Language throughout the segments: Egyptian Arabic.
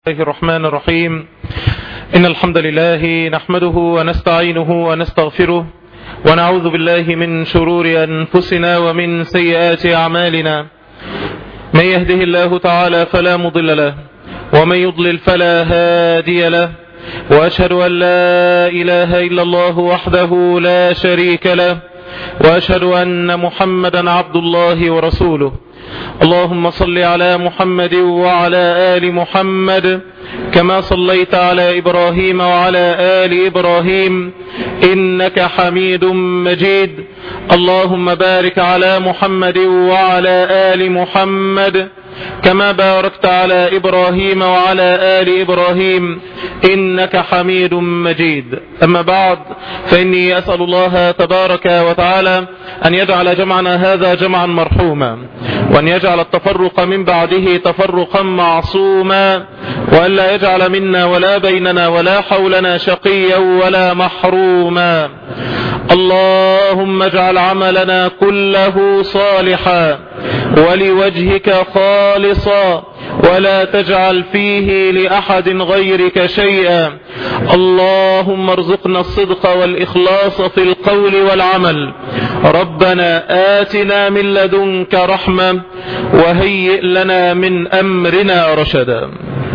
الله الرحمن الرحيم إن الحمد لله نحمده ونستعينه ونستغفره ونعوذ بالله من شرور أنفسنا ومن سيئات أعمالنا من يهده الله تعالى فلا مضل له ومن يضلل فلا هادي له وأشهد أن لا إله إلا الله وحده لا شريك له وأشهد أن محمدا عبد الله ورسوله اللهم صل على محمد وعلى آل محمد كما صليت على إبراهيم وعلى آل إبراهيم إنك حميد مجيد اللهم بارك على محمد وعلى آل محمد كما باركت على إبراهيم وعلى آل إبراهيم إنك حميد مجيد أما بعد فإني أسأل الله تبارك وتعالى أن يجعل جمعنا هذا جمعا مرحوما وأن يجعل التفرق من بعده تفرقا معصوما وأن لا يجعل منا ولا بيننا ولا حولنا شقيا ولا محروما اللهم اجعل عملنا كله صالحا ولوجهك خالصا ولا تجعل فيه لأحد غيرك شيئا اللهم ارزقنا الصدق والإخلاص في القول والعمل ربنا آتنا من لدنك رحمة وهيئ لنا من أمرنا رشدا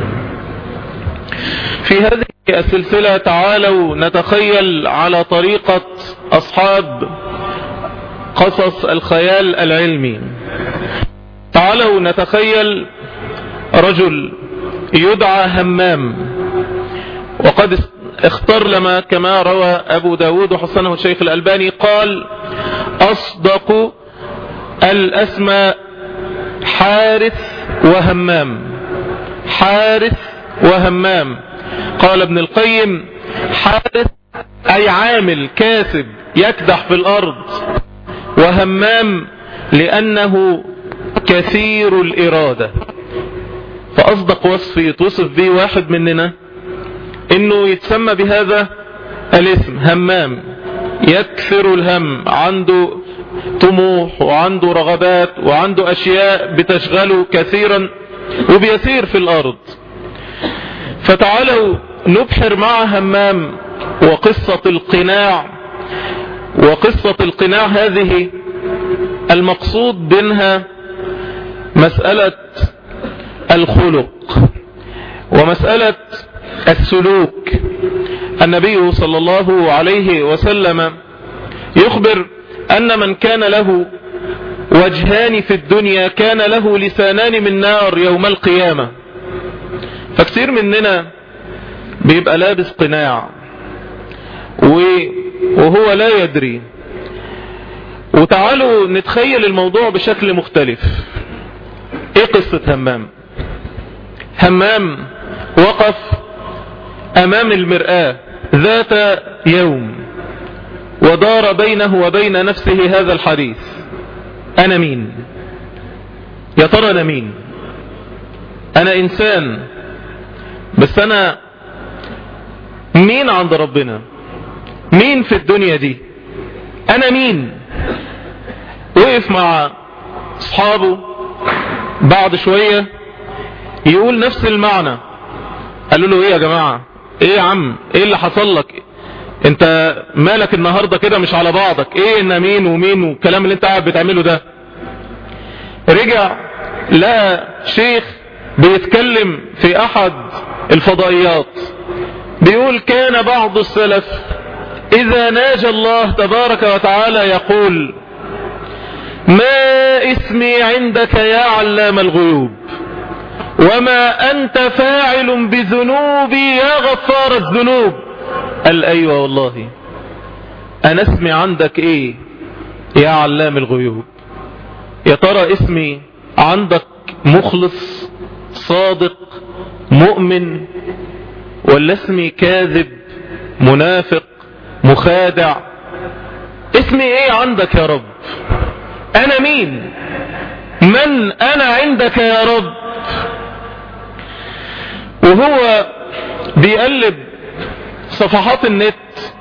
في هذه السلسلة تعالوا نتخيل على طريقة أصحاب قصص الخيال العلمي تعالوا نتخيل رجل يدعى همام وقد اختار لما كما روى أبو داود وحسنه الشيخ الألباني قال أصدق الأسماء حارث وهمام حارث وهمام قال ابن القيم حارث أي عامل كاسب يكدح في الأرض وهمام لأنه كثير الإرادة فأصدق وصف يتوصف به واحد مننا انه يتسمى بهذا الاسم همام يكثر الهم عنده طموح وعنده رغبات وعنده اشياء بتشغله كثيرا وبيسير في الارض فتعالوا نبحر مع همام وقصة القناع وقصة القناع هذه المقصود منها مسألة الخلق ومسألة السلوك النبي صلى الله عليه وسلم يخبر أن من كان له وجهان في الدنيا كان له لسانان من نار يوم القيامة فكثير مننا بيبقى لابس قناع وهو لا يدري وتعالوا نتخيل الموضوع بشكل مختلف ايه قصة همام همام وقف امام المرآة ذات يوم ودار بينه وبين نفسه هذا الحديث انا مين يا ترى انا مين انا انسان بس انا مين عند ربنا مين في الدنيا دي انا مين وقف مع اصحابه بعد شوية يقول نفس المعنى قالوا له ايه يا جماعة ايه يا عم ايه اللي حصل لك انت مالك النهاردة كده مش على بعضك ايه ان مين ومين والكلام اللي انت قاعد بتعمله ده رجع لقى شيخ بيتكلم في احد الفضائيات بيقول كان بعض السلف اذا ناجى الله تبارك وتعالى يقول ما اسمي عندك يا علام الغيوب وما أنت فاعل بذنوبي يا غفار الذنوب قال أيوة والله أنا اسمي عندك إيه يا علام الغيوب يا ترى اسمي عندك مخلص صادق مؤمن ولا اسمي كاذب منافق مخادع اسمي ايه عندك يا رب انا مين من انا عندك يا رب وهو بيقلب صفحات النت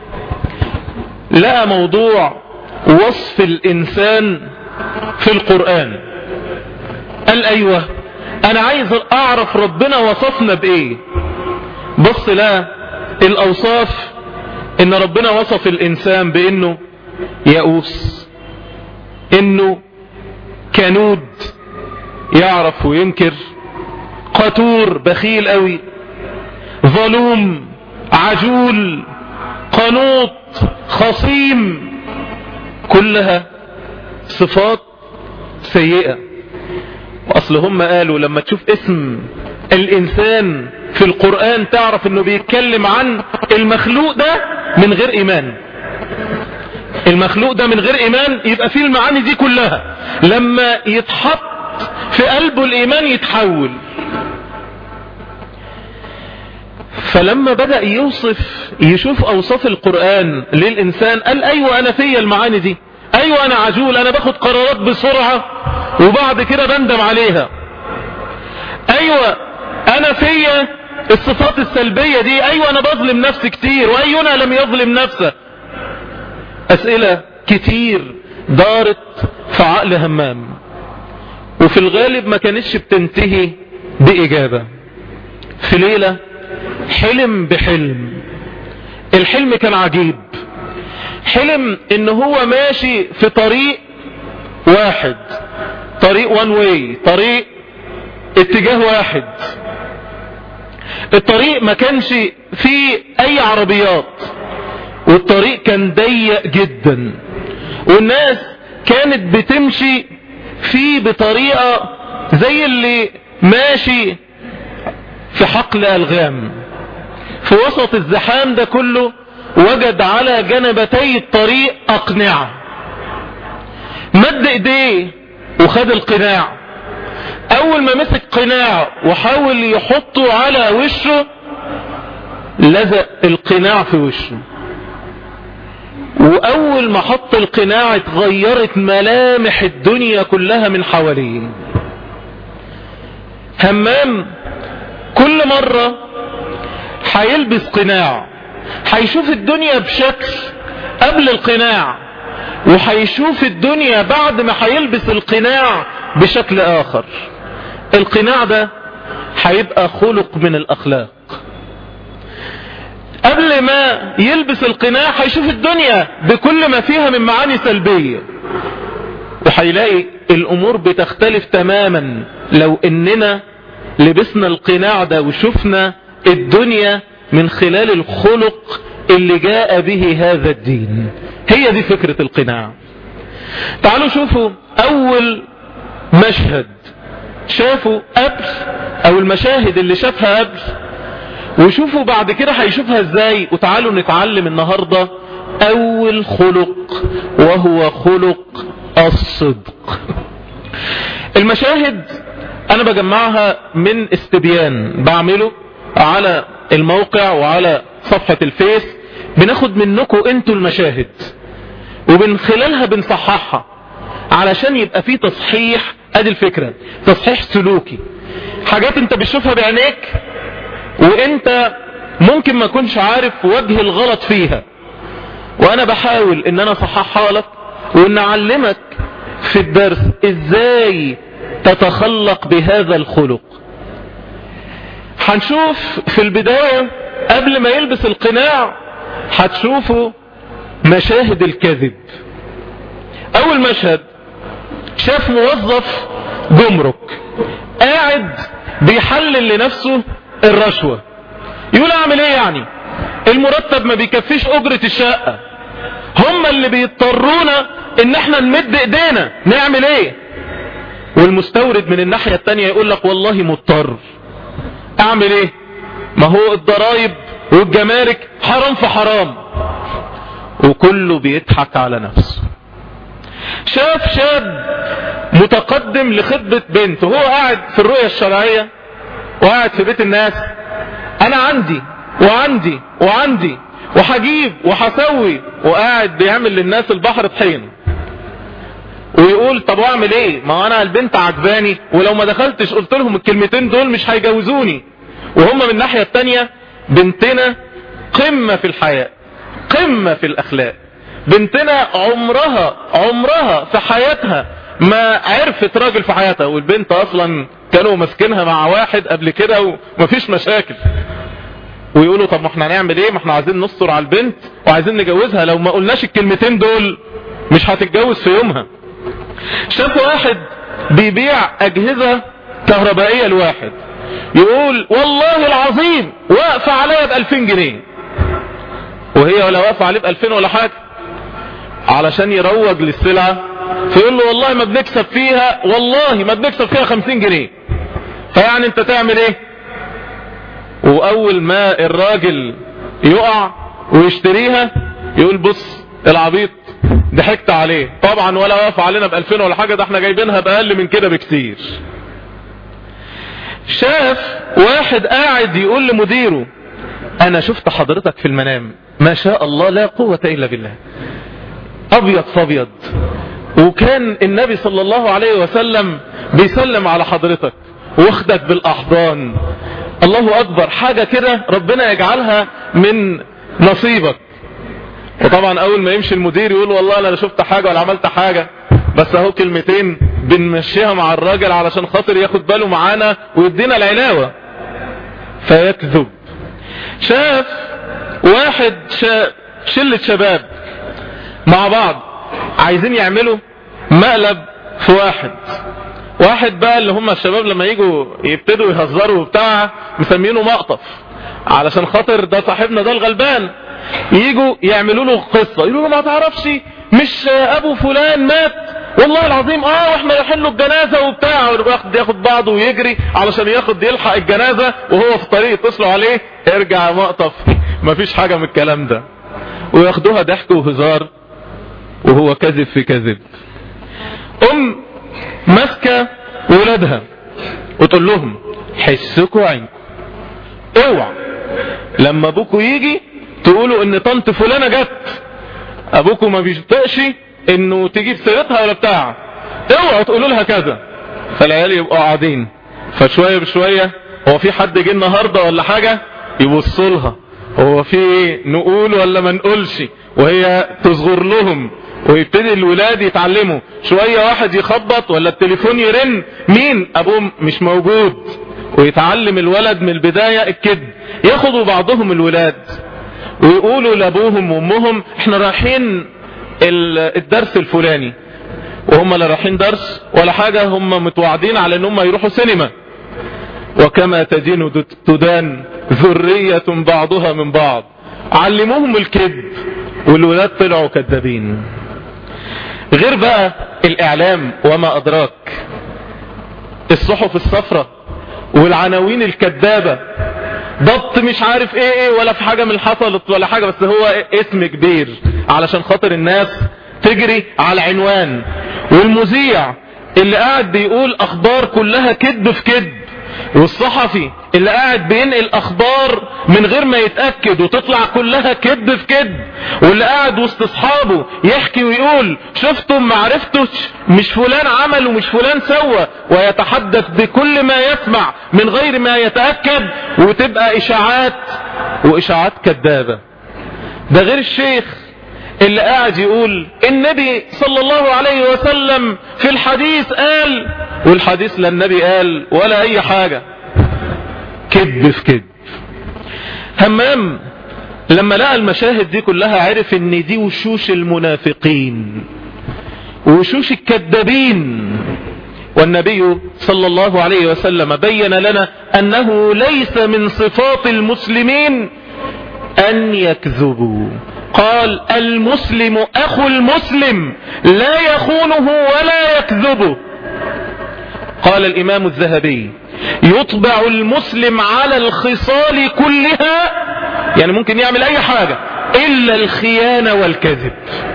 لقى موضوع وصف الانسان في القرآن قال ايوه انا عايز اعرف ربنا وصفنا بايه بص لا الاوصاف ان ربنا وصف الانسان بانه يئوس انه كنود يعرف وينكر قتور بخيل قوي ظلوم عجول قنوط خصيم كلها صفات سيئة واصل هم قالوا لما تشوف اسم الانسان في القرآن تعرف انه بيتكلم عن المخلوق ده من غير ايمان المخلوق ده من غير ايمان يبقى فيه المعاني دي كلها لما يتحط في قلبه الايمان يتحول فلما بدأ يوصف يشوف اوصاف القرآن للانسان قال ايوه انا فيا المعاني دي ايوه انا عجول انا باخد قرارات بسرعة وبعد كده بندم عليها ايوه انا فيا الصفات السلبية دي ايوه انا بظلم نفسي كتير واينا لم يظلم نفسه اسئلة كتير دارت في عقل همام وفي الغالب ما كانتش بتنتهي باجابة في ليلة حلم بحلم الحلم كان عجيب حلم ان هو ماشي في طريق واحد طريق وان واي طريق اتجاه واحد الطريق ما كانش فيه اي عربيات والطريق كان ضيق جدا والناس كانت بتمشي فيه بطريقة زي اللي ماشي في حقل ألغام في وسط الزحام ده كله وجد على جنبتي الطريق أقنعة مد ايديه وخد القناع اول ما مسك قناع وحاول يحطه على وشه لزق القناع في وشه واول ما حط القناع اتغيرت ملامح الدنيا كلها من حواليه همام كل مرة هيلبس قناع هيشوف الدنيا بشكل قبل القناع وهيشوف الدنيا بعد ما هيلبس القناع بشكل اخر القناع ده هيبقى خلق من الاخلاق قبل ما يلبس القناع هيشوف الدنيا بكل ما فيها من معاني سلبية وهيلاقي الامور بتختلف تماما لو اننا لبسنا القناع ده وشفنا الدنيا من خلال الخلق اللي جاء به هذا الدين هي دي فكرة القناع تعالوا شوفوا اول مشهد شافوا قبل او المشاهد اللي شافها قبل وشوفوا بعد كده هيشوفها ازاي وتعالوا نتعلم النهاردة اول خلق وهو خلق الصدق المشاهد انا بجمعها من استبيان بعمله على الموقع وعلى صفحة الفيس بناخد منكم انتوا المشاهد ومن خلالها بنصححها علشان يبقى في تصحيح ادي الفكرة تصحيح سلوكي حاجات انت بتشوفها بعينيك وانت ممكن ما كنش عارف وجه الغلط فيها وانا بحاول ان انا اصححها لك وان اعلمك في الدرس ازاي تتخلق بهذا الخلق هنشوف في البداية قبل ما يلبس القناع هتشوفوا مشاهد الكذب اول مشهد شاف موظف جمرك قاعد بيحلل لنفسه الرشوة يقول اعمل ايه يعني المرتب ما بيكفيش اجرة الشقة هم اللي بيضطرونا ان احنا نمد ايدينا نعمل ايه والمستورد من الناحية التانية يقول لك والله مضطر اعمل ايه ما هو الضرايب والجمارك حرام في حرام وكله بيضحك على نفسه شاف شاب متقدم لخطبة بنت وهو قاعد في الرؤية الشرعية وقاعد في بيت الناس انا عندي وعندي وعندي وهجيب وهسوي وقاعد بيعمل للناس البحر طحين ويقول طب واعمل ايه ما انا البنت عجباني ولو ما دخلتش قلت لهم الكلمتين دول مش هيجوزوني وهم من الناحية التانية بنتنا قمة في الحياة قمة في الاخلاق بنتنا عمرها عمرها في حياتها ما عرفت راجل في حياتها والبنت اصلا كانوا ماسكينها مع واحد قبل كده ومفيش مشاكل ويقولوا طب ما احنا هنعمل ايه ما احنا عايزين نستر على البنت وعايزين نجوزها لو ما قلناش الكلمتين دول مش هتتجوز في يومها شاف واحد بيبيع اجهزة كهربائية لواحد يقول والله العظيم واقفة عليا ب 2000 جنيه وهي ولا واقفة عليه ب 2000 ولا حاجة علشان يروج للسلعة فيقول له والله ما بنكسب فيها والله ما بنكسب فيها 50 جنيه فيعني انت تعمل ايه واول ما الراجل يقع ويشتريها يقول بص العبيط ضحكت عليه طبعا ولا واقف علينا ب 2000 ولا حاجة ده احنا جايبينها بأقل من كده بكتير شاف واحد قاعد يقول لمديره انا شفت حضرتك في المنام ما شاء الله لا قوة الا بالله ابيض فابيض وكان النبي صلى الله عليه وسلم بيسلم على حضرتك واخدك بالاحضان الله اكبر حاجة كده ربنا يجعلها من نصيبك وطبعا اول ما يمشي المدير يقول والله انا لا شفت حاجة ولا عملت حاجة بس اهو كلمتين بنمشيها مع الراجل علشان خاطر ياخد باله معانا ويدينا العلاوة فيكذب شاف واحد شا... شلة شباب مع بعض عايزين يعملوا مقلب في واحد واحد بقى اللي هم الشباب لما يجوا يبتدوا يهزروا وبتاع مسمينه مقطف علشان خاطر ده صاحبنا ده الغلبان يجوا يعملوا له قصة يقولوا له ما تعرفش مش ابو فلان مات والله العظيم اه واحنا رايحين له الجنازة وبتاع ياخد ياخد بعضه ويجري علشان ياخد يلحق الجنازة وهو في الطريق يتصلوا عليه ارجع يا مقطف مفيش حاجة من الكلام ده وياخدوها ضحك وهزار وهو كذب في كذب ام ماسكة ولادها وتقول لهم حسكوا عينكم اوعى لما ابوكوا يجي تقولوا ان طنط فلانة جت ابوكوا ما بيشتقش انه تجيب سيرتها ولا بتاع اوعوا تقولوا لها كذا فالعيال يبقوا قاعدين فشوية بشوية هو في حد جه النهاردة ولا حاجة يبصوا لها هو في ايه نقول ولا ما نقولش وهي تصغر لهم ويبتدي الولاد يتعلموا شوية واحد يخبط ولا التليفون يرن مين ابوه مش موجود ويتعلم الولد من البداية الكذب ياخدوا بعضهم الولاد ويقولوا لابوهم وامهم احنا رايحين الدرس الفلاني وهم لا رايحين درس ولا حاجة هم متوعدين على ان هم يروحوا سينما وكما تدين تدان ذرية بعضها من بعض علموهم الكذب والولاد طلعوا كذابين غير بقى الاعلام وما ادراك الصحف الصفراء والعناوين الكذابة ضبط مش عارف ايه ايه ولا في حاجة من حصلت ولا حاجة بس هو اسم كبير علشان خاطر الناس تجري على عنوان والمذيع اللي قاعد بيقول اخبار كلها كذب في كذب والصحفي اللي قاعد بينقل اخبار من غير ما يتأكد وتطلع كلها كذب في كذب واللي قاعد وسط اصحابه يحكي ويقول شفتم ما عرفتش مش فلان عمل ومش فلان سوى ويتحدث بكل ما يسمع من غير ما يتأكد وتبقى اشاعات واشاعات كذابة ده غير الشيخ اللي قاعد يقول النبي صلى الله عليه وسلم في الحديث قال والحديث لا النبي قال ولا اي حاجة كذب في كذب همام لما لقى المشاهد دي كلها عرف ان دي وشوش المنافقين وشوش الكذابين والنبي صلى الله عليه وسلم بين لنا انه ليس من صفات المسلمين ان يكذبوا قال المسلم اخو المسلم لا يخونه ولا يكذبه قال الامام الذهبي يطبع المسلم على الخصال كلها يعني ممكن يعمل اي حاجة الا الخيانة والكذب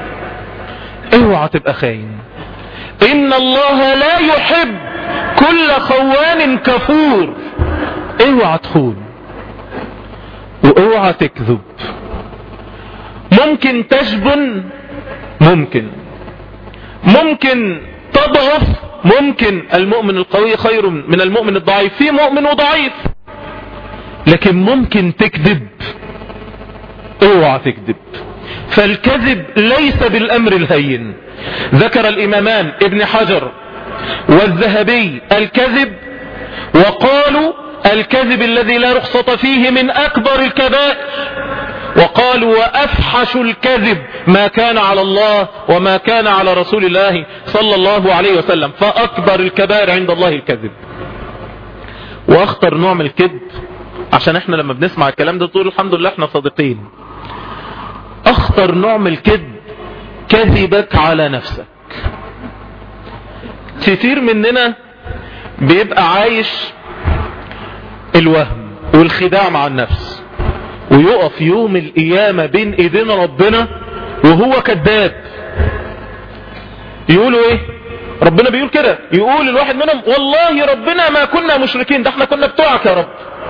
اوعى تبقى خاين ان الله لا يحب كل خوان كفور اوعى تخون واوعى تكذب ممكن تجبن ممكن ممكن تضعف ممكن المؤمن القوي خير من المؤمن الضعيف في مؤمن وضعيف لكن ممكن تكذب اوعى تكذب فالكذب ليس بالامر الهين ذكر الامامان ابن حجر والذهبي الكذب وقالوا الكذب الذي لا رخصة فيه من أكبر الكبائر وقالوا وأفحش الكذب ما كان على الله وما كان على رسول الله صلى الله عليه وسلم فأكبر الكبائر عند الله الكذب واخطر نوع من الكذب عشان احنا لما بنسمع الكلام ده تقول الحمد لله احنا صادقين اخطر نوع من الكذب كذبك على نفسك كتير مننا بيبقى عايش الوهم والخداع مع النفس ويقف يوم القيامة بين ايدين ربنا وهو كذاب يقولوا ايه ربنا بيقول كده يقول الواحد منهم والله ربنا ما كنا مشركين ده احنا كنا بتوعك يا رب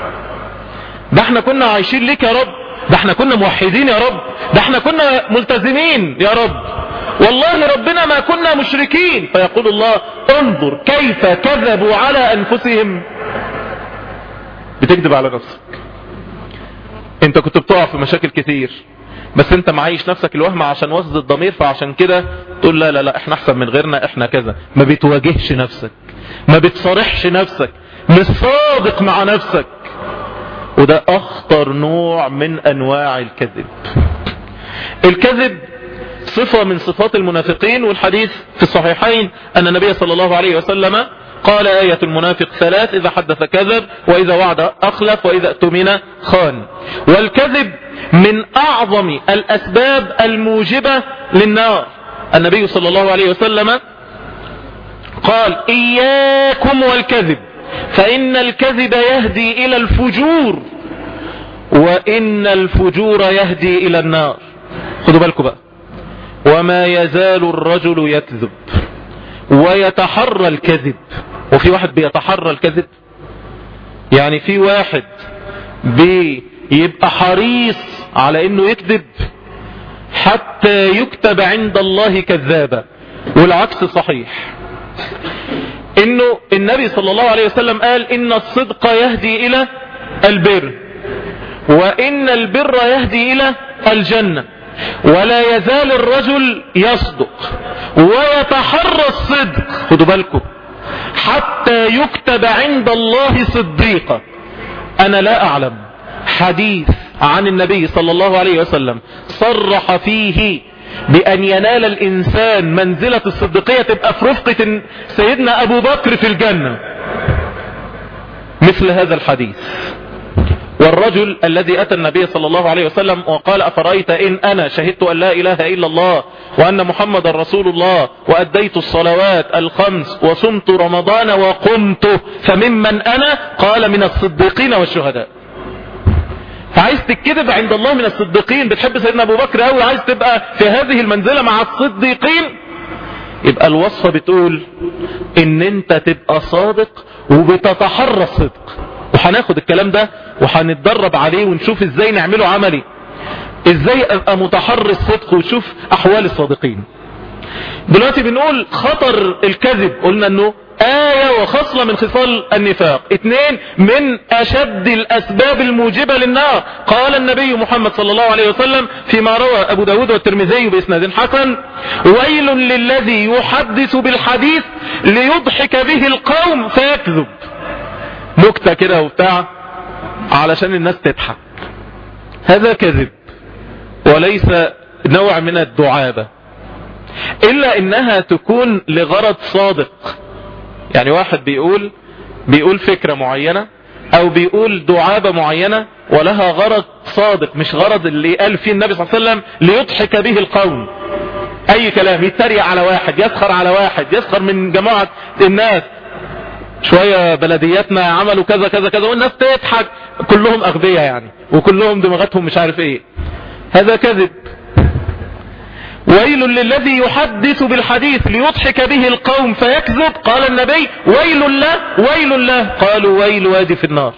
ده احنا كنا عايشين ليك يا رب ده احنا كنا موحدين يا رب ده احنا كنا ملتزمين يا رب والله ربنا ما كنا مشركين فيقول الله انظر كيف كذبوا على انفسهم بتكذب على نفسك انت كنت بتقع في مشاكل كتير بس انت معيش نفسك الوهم عشان وسط الضمير فعشان كده تقول لا لا لا احنا احسن من غيرنا احنا كذا ما بتواجهش نفسك ما بتصارحش نفسك مش صادق مع نفسك وده اخطر نوع من انواع الكذب الكذب صفة من صفات المنافقين والحديث في الصحيحين ان النبي صلى الله عليه وسلم قال آية المنافق ثلاث إذا حدث كذب وإذا وعد أخلف وإذا اؤتمن خان والكذب من أعظم الأسباب الموجبة للنار النبي صلى الله عليه وسلم قال إياكم والكذب فإن الكذب يهدي إلى الفجور وإن الفجور يهدي إلى النار خدوا بالكم بقى وما يزال الرجل يكذب ويتحرى الكذب وفي واحد بيتحرى الكذب يعني في واحد بيبقى حريص على انه يكذب حتى يكتب عند الله كذابا والعكس صحيح انه النبي صلى الله عليه وسلم قال ان الصدق يهدي الى البر وان البر يهدي الى الجنة ولا يزال الرجل يصدق ويتحرى الصدق خدوا بالكم حتى يكتب عند الله صديقا انا لا اعلم حديث عن النبي صلى الله عليه وسلم صرح فيه بأن ينال الإنسان منزلة الصديقية تبقى في رفقة سيدنا أبو بكر في الجنة مثل هذا الحديث والرجل الذي أتى النبي صلى الله عليه وسلم وقال أفرأيت إن أنا شهدت أن لا إله إلا الله وأن محمد رسول الله وأديت الصلوات الخمس وصمت رمضان وقمت فممن أنا قال من الصديقين والشهداء فعايز تتكذب عند الله من الصديقين بتحب سيدنا أبو بكر أوي عايز تبقى في هذه المنزلة مع الصديقين يبقى الوصفة بتقول ان انت تبقى صادق وبتتحرى الصدق وهناخد الكلام ده وهنتدرب عليه ونشوف ازاي نعمله عملي ازاي ابقى متحرى الصدق وشوف احوال الصادقين دلوقتي بنقول خطر الكذب قلنا انه آية وخصلة من خصال النفاق اثنين من أشد الأسباب الموجبة للنار قال النبي محمد صلى الله عليه وسلم فيما روى أبو داود والترمذي بإسناد حسن ويل للذي يحدث بالحديث ليضحك به القوم فيكذب نكتة كده وبتاع علشان الناس تضحك هذا كذب وليس نوع من الدعابة إلا إنها تكون لغرض صادق يعني واحد بيقول بيقول فكرة معينة او بيقول دعابة معينة ولها غرض صادق مش غرض اللي قال فيه النبي صلى الله عليه وسلم ليضحك به القوم اي كلام يتريق على واحد يسخر على واحد يسخر من جماعة الناس شوية بلدياتنا عملوا كذا كذا كذا والناس تضحك كلهم اغبياء يعني وكلهم دماغاتهم مش عارف ايه هذا كذب ويل للذي يحدث بالحديث ليضحك به القوم فيكذب قال النبي ويل له ويل له قالوا ويل وادي في النار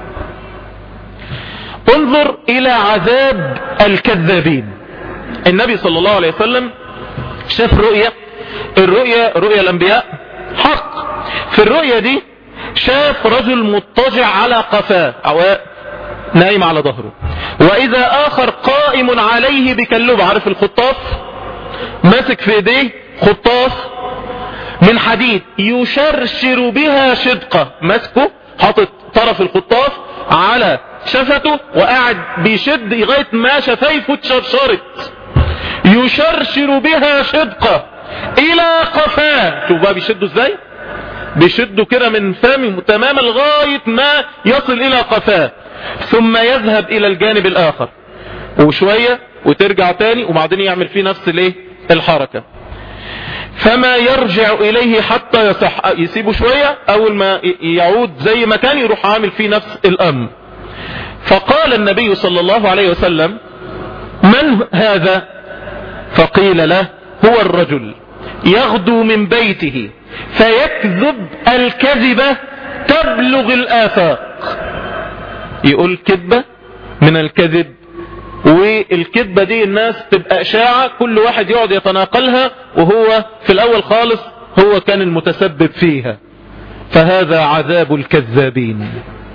انظر الى عذاب الكذابين النبي صلى الله عليه وسلم شاف رؤية الرؤية رؤية الانبياء حق في الرؤية دي شاف رجل مضطجع على قفاه او نايم على ظهره واذا اخر قائم عليه بكلبه عارف الخطاف ماسك في ايديه خطاف من حديد يشرشر بها شدقة ماسكه حاطط طرف الخطاف على شفته وقاعد بيشد لغاية ما شفايفه اتشرشرت يشرشر بها شدقة الى قفاه شوف بقى بيشدوا ازاي بيشدوا كده من فمه تماما لغاية ما يصل الى قفاه ثم يذهب الى الجانب الاخر وشوية وترجع تاني وبعدين يعمل فيه نفس الايه الحركة فما يرجع اليه حتى يصح يسيبه شوية اول ما يعود زي ما كان يروح عامل فيه نفس الامر فقال النبي صلى الله عليه وسلم من هذا فقيل له هو الرجل يغدو من بيته فيكذب الكذبة تبلغ الآفاق يقول كذبة من الكذب والكذبة دي الناس تبقى اشاعة كل واحد يقعد يتناقلها وهو في الاول خالص هو كان المتسبب فيها فهذا عذاب الكذابين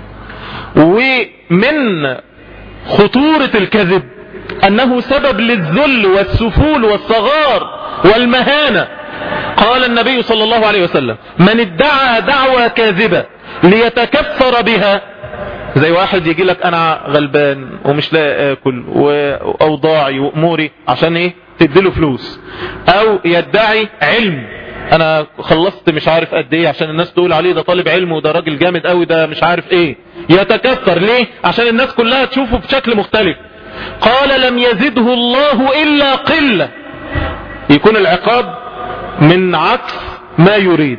ومن خطورة الكذب انه سبب للذل والسفول والصغار والمهانة قال النبي صلى الله عليه وسلم من ادعى دعوى كاذبة ليتكفر بها زي واحد يجي لك انا غلبان ومش لاقي اكل واوضاعي واموري عشان ايه تديله فلوس او يدعي علم انا خلصت مش عارف قد ايه عشان الناس تقول عليه ده طالب علم وده راجل جامد قوي ده مش عارف ايه يتكثر ليه عشان الناس كلها تشوفه بشكل مختلف قال لم يزده الله الا قلة يكون العقاب من عكس ما يريد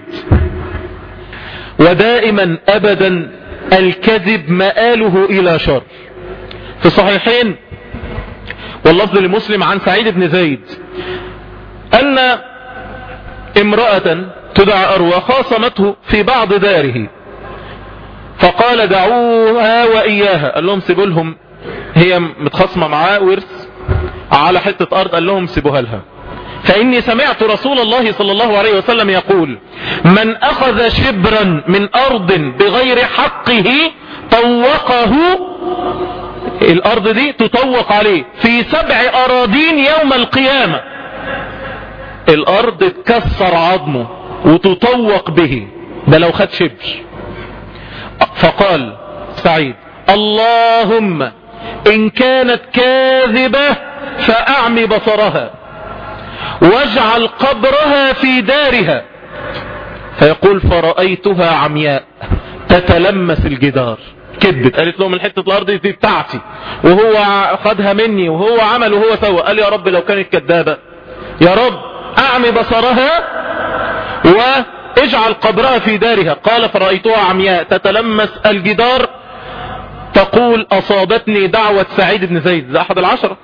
ودائما ابدا الكذب مآله الى شر في الصحيحين واللفظ لمسلم عن سعيد بن زيد ان امرأة تدعى اروى خاصمته في بعض داره فقال دعوها واياها قال لهم سيبوا لهم هي متخصمة معاه ورث على حتة ارض قال لهم سيبوها لها فإني سمعت رسول الله صلى الله عليه وسلم يقول من أخذ شبرا من أرض بغير حقه طوقه الأرض دي تطوق عليه في سبع أراضين يوم القيامة الأرض تكسر عظمه وتطوق به ده لو خد شبر فقال سعيد اللهم إن كانت كاذبة فأعمي بصرها واجعل قبرها في دارها فيقول فرأيتها عمياء تتلمس الجدار كذبت قالت لهم الحتة الارض دي بتاعتي وهو خدها مني وهو عمل وهو سوى قال يا رب لو كانت كذابة يا رب اعمي بصرها واجعل قبرها في دارها قال فرأيتها عمياء تتلمس الجدار تقول اصابتني دعوة سعيد بن زيد ده احد العشرة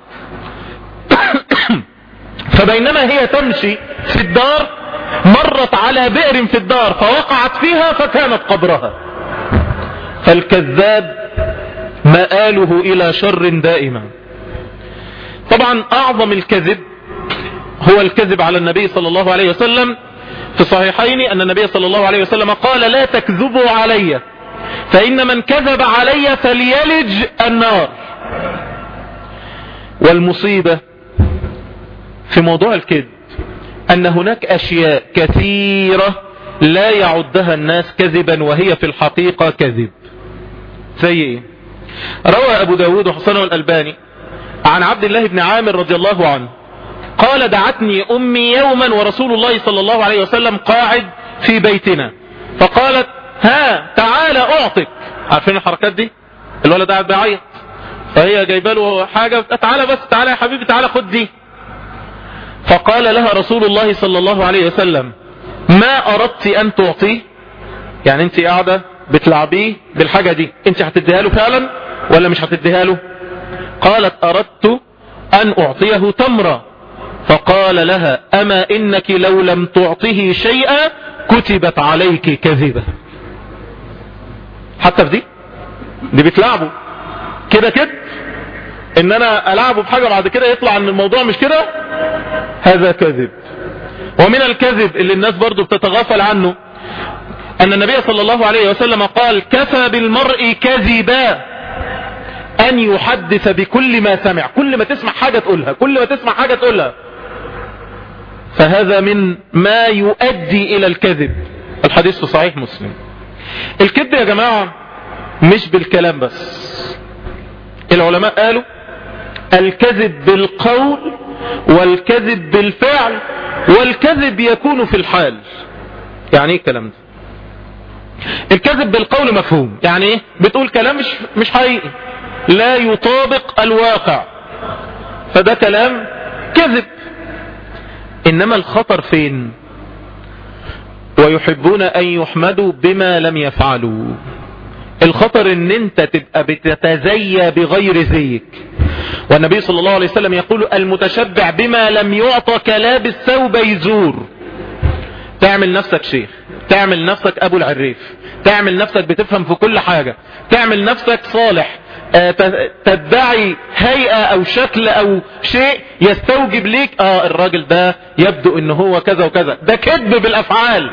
فبينما هي تمشي في الدار مرت على بئر في الدار فوقعت فيها فكانت قبرها فالكذاب مآله إلى شر دائما طبعا أعظم الكذب هو الكذب على النبي صلى الله عليه وسلم في الصحيحين أن النبي صلى الله عليه وسلم قال لا تكذبوا علي فإن من كذب علي فليلج النار والمصيبة في موضوع الكذب أن هناك أشياء كثيرة لا يعدها الناس كذبا وهي في الحقيقة كذب زي ايه روى أبو داود وحسن الألباني عن عبد الله بن عامر رضي الله عنه قال دعتني أمي يوما ورسول الله صلى الله عليه وسلم قاعد في بيتنا فقالت ها تعال أعطك عارفين الحركات دي الولد قاعد بيعيط فهي جايبه له حاجة تعالى بس تعالى يا حبيبي تعالى خد دي فقال لها رسول الله صلى الله عليه وسلم ما أردت أن تعطيه يعني انت قاعدة بتلعبيه بالحاجة دي انت هتديها له فعلا ولا مش هتديها له قالت أردت أن أعطيه تمرة فقال لها أما إنك لو لم تعطه شيئا كتبت عليك كذبة حتى في دي دي بتلعبه كده كده ان انا العبه بحاجة بعد كده يطلع ان الموضوع مش كده هذا كذب ومن الكذب اللي الناس برضو بتتغافل عنه ان النبي صلى الله عليه وسلم قال كفى بالمرء كذبا ان يحدث بكل ما سمع كل ما تسمع حاجة تقولها كل ما تسمع حاجة تقولها فهذا من ما يؤدي الى الكذب الحديث في صحيح مسلم الكذب يا جماعة مش بالكلام بس العلماء قالوا الكذب بالقول والكذب بالفعل والكذب يكون في الحال يعني ايه الكلام ده الكذب بالقول مفهوم يعني ايه بتقول كلام مش, مش حقيقي لا يطابق الواقع فده كلام كذب انما الخطر فين ويحبون ان يحمدوا بما لم يفعلوا الخطر ان انت تبقى بتتزيى بغير زيك والنبي صلى الله عليه وسلم يقول المتشبع بما لم يعطى كلابس ثوب يزور تعمل نفسك شيخ تعمل نفسك ابو العريف تعمل نفسك بتفهم في كل حاجة تعمل نفسك صالح تدعي هيئة او شكل او شيء يستوجب ليك اه الراجل ده يبدو ان هو كذا وكذا ده كذب بالافعال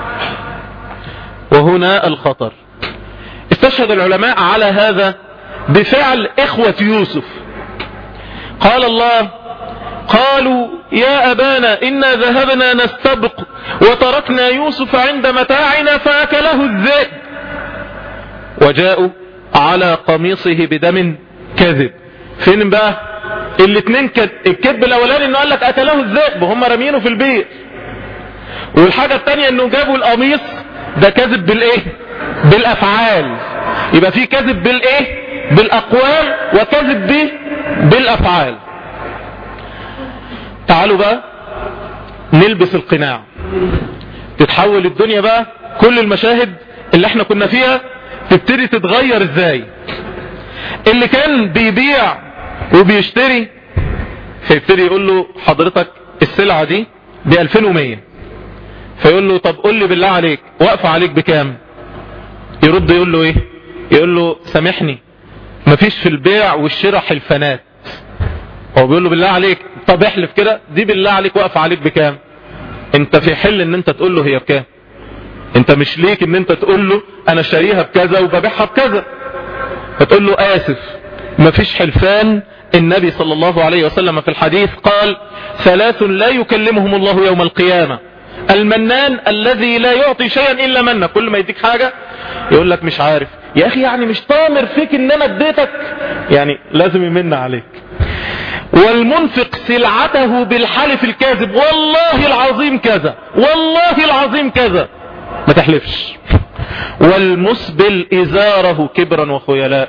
وهنا الخطر استشهد العلماء على هذا بفعل اخوة يوسف قال الله قالوا يا أبانا إنا ذهبنا نستبق وتركنا يوسف عند متاعنا فأكله الذئب وجاءوا على قميصه بدم كذب فين بقى الاثنين الكذب الاولاني انه قال لك اكله الذئب وهم رامينه في البيت والحاجة الثانية انه جابوا القميص ده كذب بالايه بالافعال يبقى في كذب بالايه بالاقوال وكذب به بالافعال تعالوا بقى نلبس القناع تتحول الدنيا بقى كل المشاهد اللي احنا كنا فيها تبتدي تتغير ازاي اللي كان بيبيع وبيشتري فيبتدي يقول له حضرتك السلعة دي ب 2100 فيقول له طب قول لي بالله عليك واقفة عليك بكام يرد يقول له ايه يقول له سامحني مفيش في البيع والشراء حلفانات هو بيقول له بالله عليك طب احلف كده دي بالله عليك واقفة عليك بكام انت في حل ان انت تقول له هي بكام انت مش ليك ان انت تقول له انا شاريها بكذا وببيعها بكذا فتقول له اسف مفيش حلفان النبي صلى الله عليه وسلم في الحديث قال ثلاث لا يكلمهم الله يوم القيامة المنان الذي لا يعطي شيئا الا منا كل ما يديك حاجة يقول لك مش عارف يا اخي يعني مش طامر فيك ان انا اديتك يعني لازم يمن عليك والمنفق سلعته بالحلف الكاذب والله العظيم كذا والله العظيم كذا ما تحلفش والمسبل ازاره كبرا وخيلاء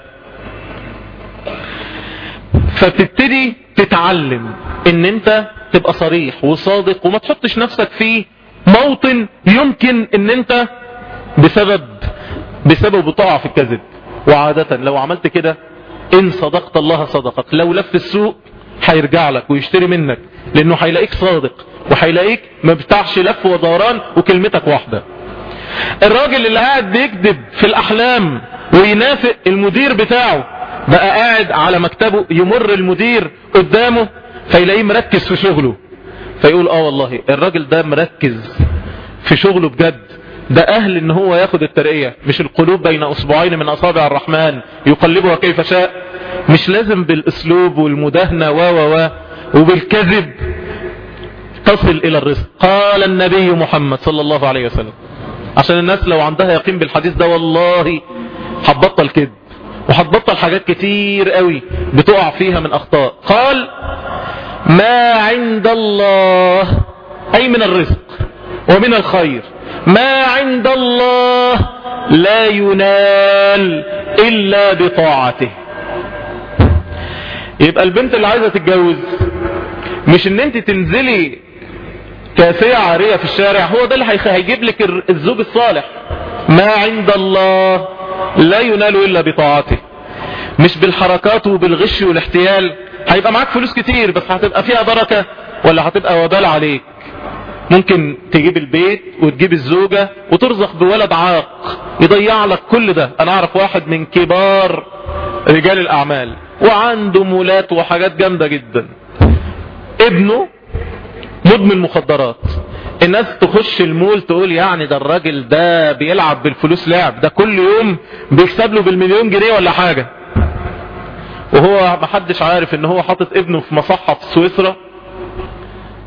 فتبتدي تتعلم ان انت تبقى صريح وصادق وما تحطش نفسك في موطن يمكن ان انت بسبب بسبب تقع في الكذب وعادة لو عملت كده ان صدقت الله صدقك لو لف السوق هيرجع لك ويشتري منك لانه هيلاقيك صادق وهيلاقيك ما بتاعش لف ودوران وكلمتك واحدة الراجل اللي قاعد بيكذب في الاحلام وينافق المدير بتاعه بقى قاعد على مكتبه يمر المدير قدامه فيلاقيه مركز في شغله فيقول اه والله الراجل ده مركز في شغله بجد ده اهل ان هو ياخد الترقية مش القلوب بين اصبعين من اصابع الرحمن يقلبها كيف شاء مش لازم بالاسلوب والمداهنة و و و وبالكذب تصل الى الرزق قال النبي محمد صلى الله عليه وسلم عشان الناس لو عندها يقين بالحديث ده والله هتبطل كذب وهتبطل حاجات كتير قوي بتقع فيها من اخطاء قال ما عند الله اي من الرزق ومن الخير ما عند الله لا ينال الا بطاعته يبقى البنت اللي عايزة تتجوز مش ان انت تنزلي كاسية عارية في الشارع هو ده اللي هيجيب لك الزوج الصالح ما عند الله لا ينال الا بطاعته مش بالحركات وبالغش والاحتيال هيبقى معاك فلوس كتير بس هتبقى فيها بركة ولا هتبقى وبال عليك ممكن تجيب البيت وتجيب الزوجة وترزق بولد عاق يضيع لك كل ده انا اعرف واحد من كبار رجال الاعمال وعنده مولات وحاجات جامدة جدا ابنه مدمن مخدرات الناس تخش المول تقول يعني ده الراجل ده بيلعب بالفلوس لعب ده كل يوم بيكسب له بالمليون جنيه ولا حاجة وهو محدش عارف ان هو حاطط ابنه في مصحة في سويسرا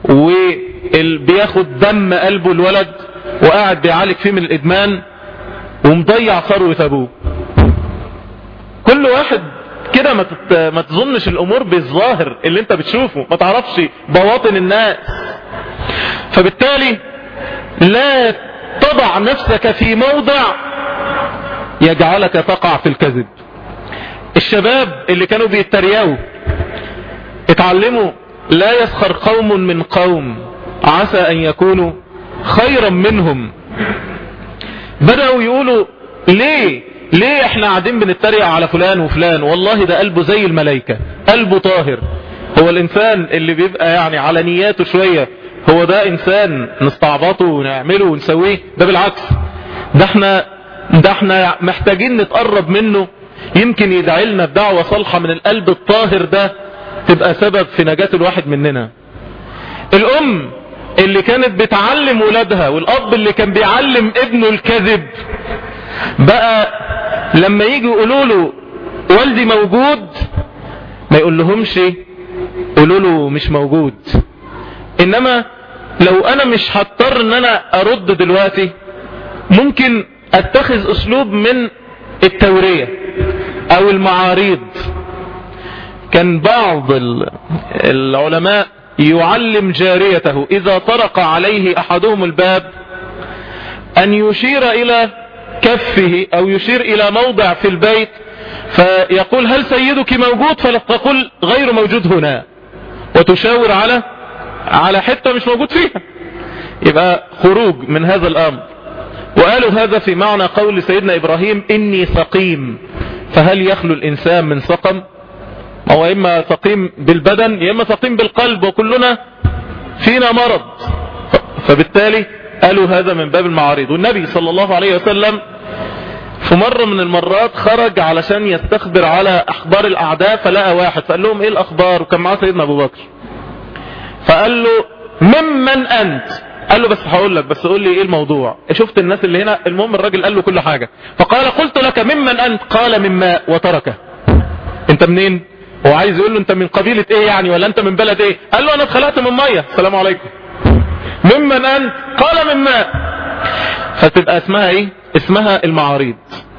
وبياخد دم قلبه الولد وقاعد بيعالج فيه من الادمان ومضيع ثروة ابوه كل واحد كده ما تت... ما تظنش الامور بالظاهر اللي انت بتشوفه ما تعرفش بواطن الناس فبالتالي لا تضع نفسك في موضع يجعلك تقع في الكذب الشباب اللي كانوا بيتريقوا اتعلموا لا يسخر قوم من قوم عسى ان يكونوا خيرا منهم بدأوا يقولوا ليه ليه احنا قاعدين بنتريق على فلان وفلان والله ده قلبه زي الملائكة قلبه طاهر هو الانسان اللي بيبقى يعني على نياته شوية هو ده انسان نستعبطه ونعمله ونسويه ده بالعكس ده احنا ده احنا محتاجين نتقرب منه يمكن يدعي لنا بدعوة صالحة من القلب الطاهر ده تبقى سبب في نجاة الواحد مننا الام اللي كانت بتعلم ولادها والاب اللي كان بيعلم ابنه الكذب بقى لما يجي يقولوا له والدي موجود ما يقول لهمش قولوا له مش موجود انما لو انا مش هضطر ان انا ارد دلوقتي ممكن اتخذ اسلوب من التورية او المعاريض كان بعض العلماء يعلم جاريته اذا طرق عليه احدهم الباب ان يشير الى كفه او يشير الى موضع في البيت فيقول هل سيدك موجود فلا تقول غير موجود هنا وتشاور على على حتة مش موجود فيها يبقى خروج من هذا الامر وقالوا هذا في معنى قول سيدنا ابراهيم اني سقيم فهل يخلو الانسان من سقم هو اما سقيم بالبدن يا اما سقيم بالقلب وكلنا فينا مرض فبالتالي قالوا هذا من باب المعارض والنبي صلى الله عليه وسلم في مرة من المرات خرج علشان يستخبر على اخبار الاعداء فلقى واحد فقال لهم ايه الاخبار وكان معاه سيدنا ابو بكر فقال له ممن انت قال له بس هقول لك بس قول لي ايه الموضوع شفت الناس اللي هنا المهم الراجل قال له كل حاجة فقال قلت لك ممن انت قال من ماء وتركه انت منين هو عايز يقول له انت من قبيلة ايه يعني ولا انت من بلد ايه قال له انا اتخلقت من مية السلام عليكم ممن انت قال من ماء فتبقى اسمها ايه اسمها المعاريض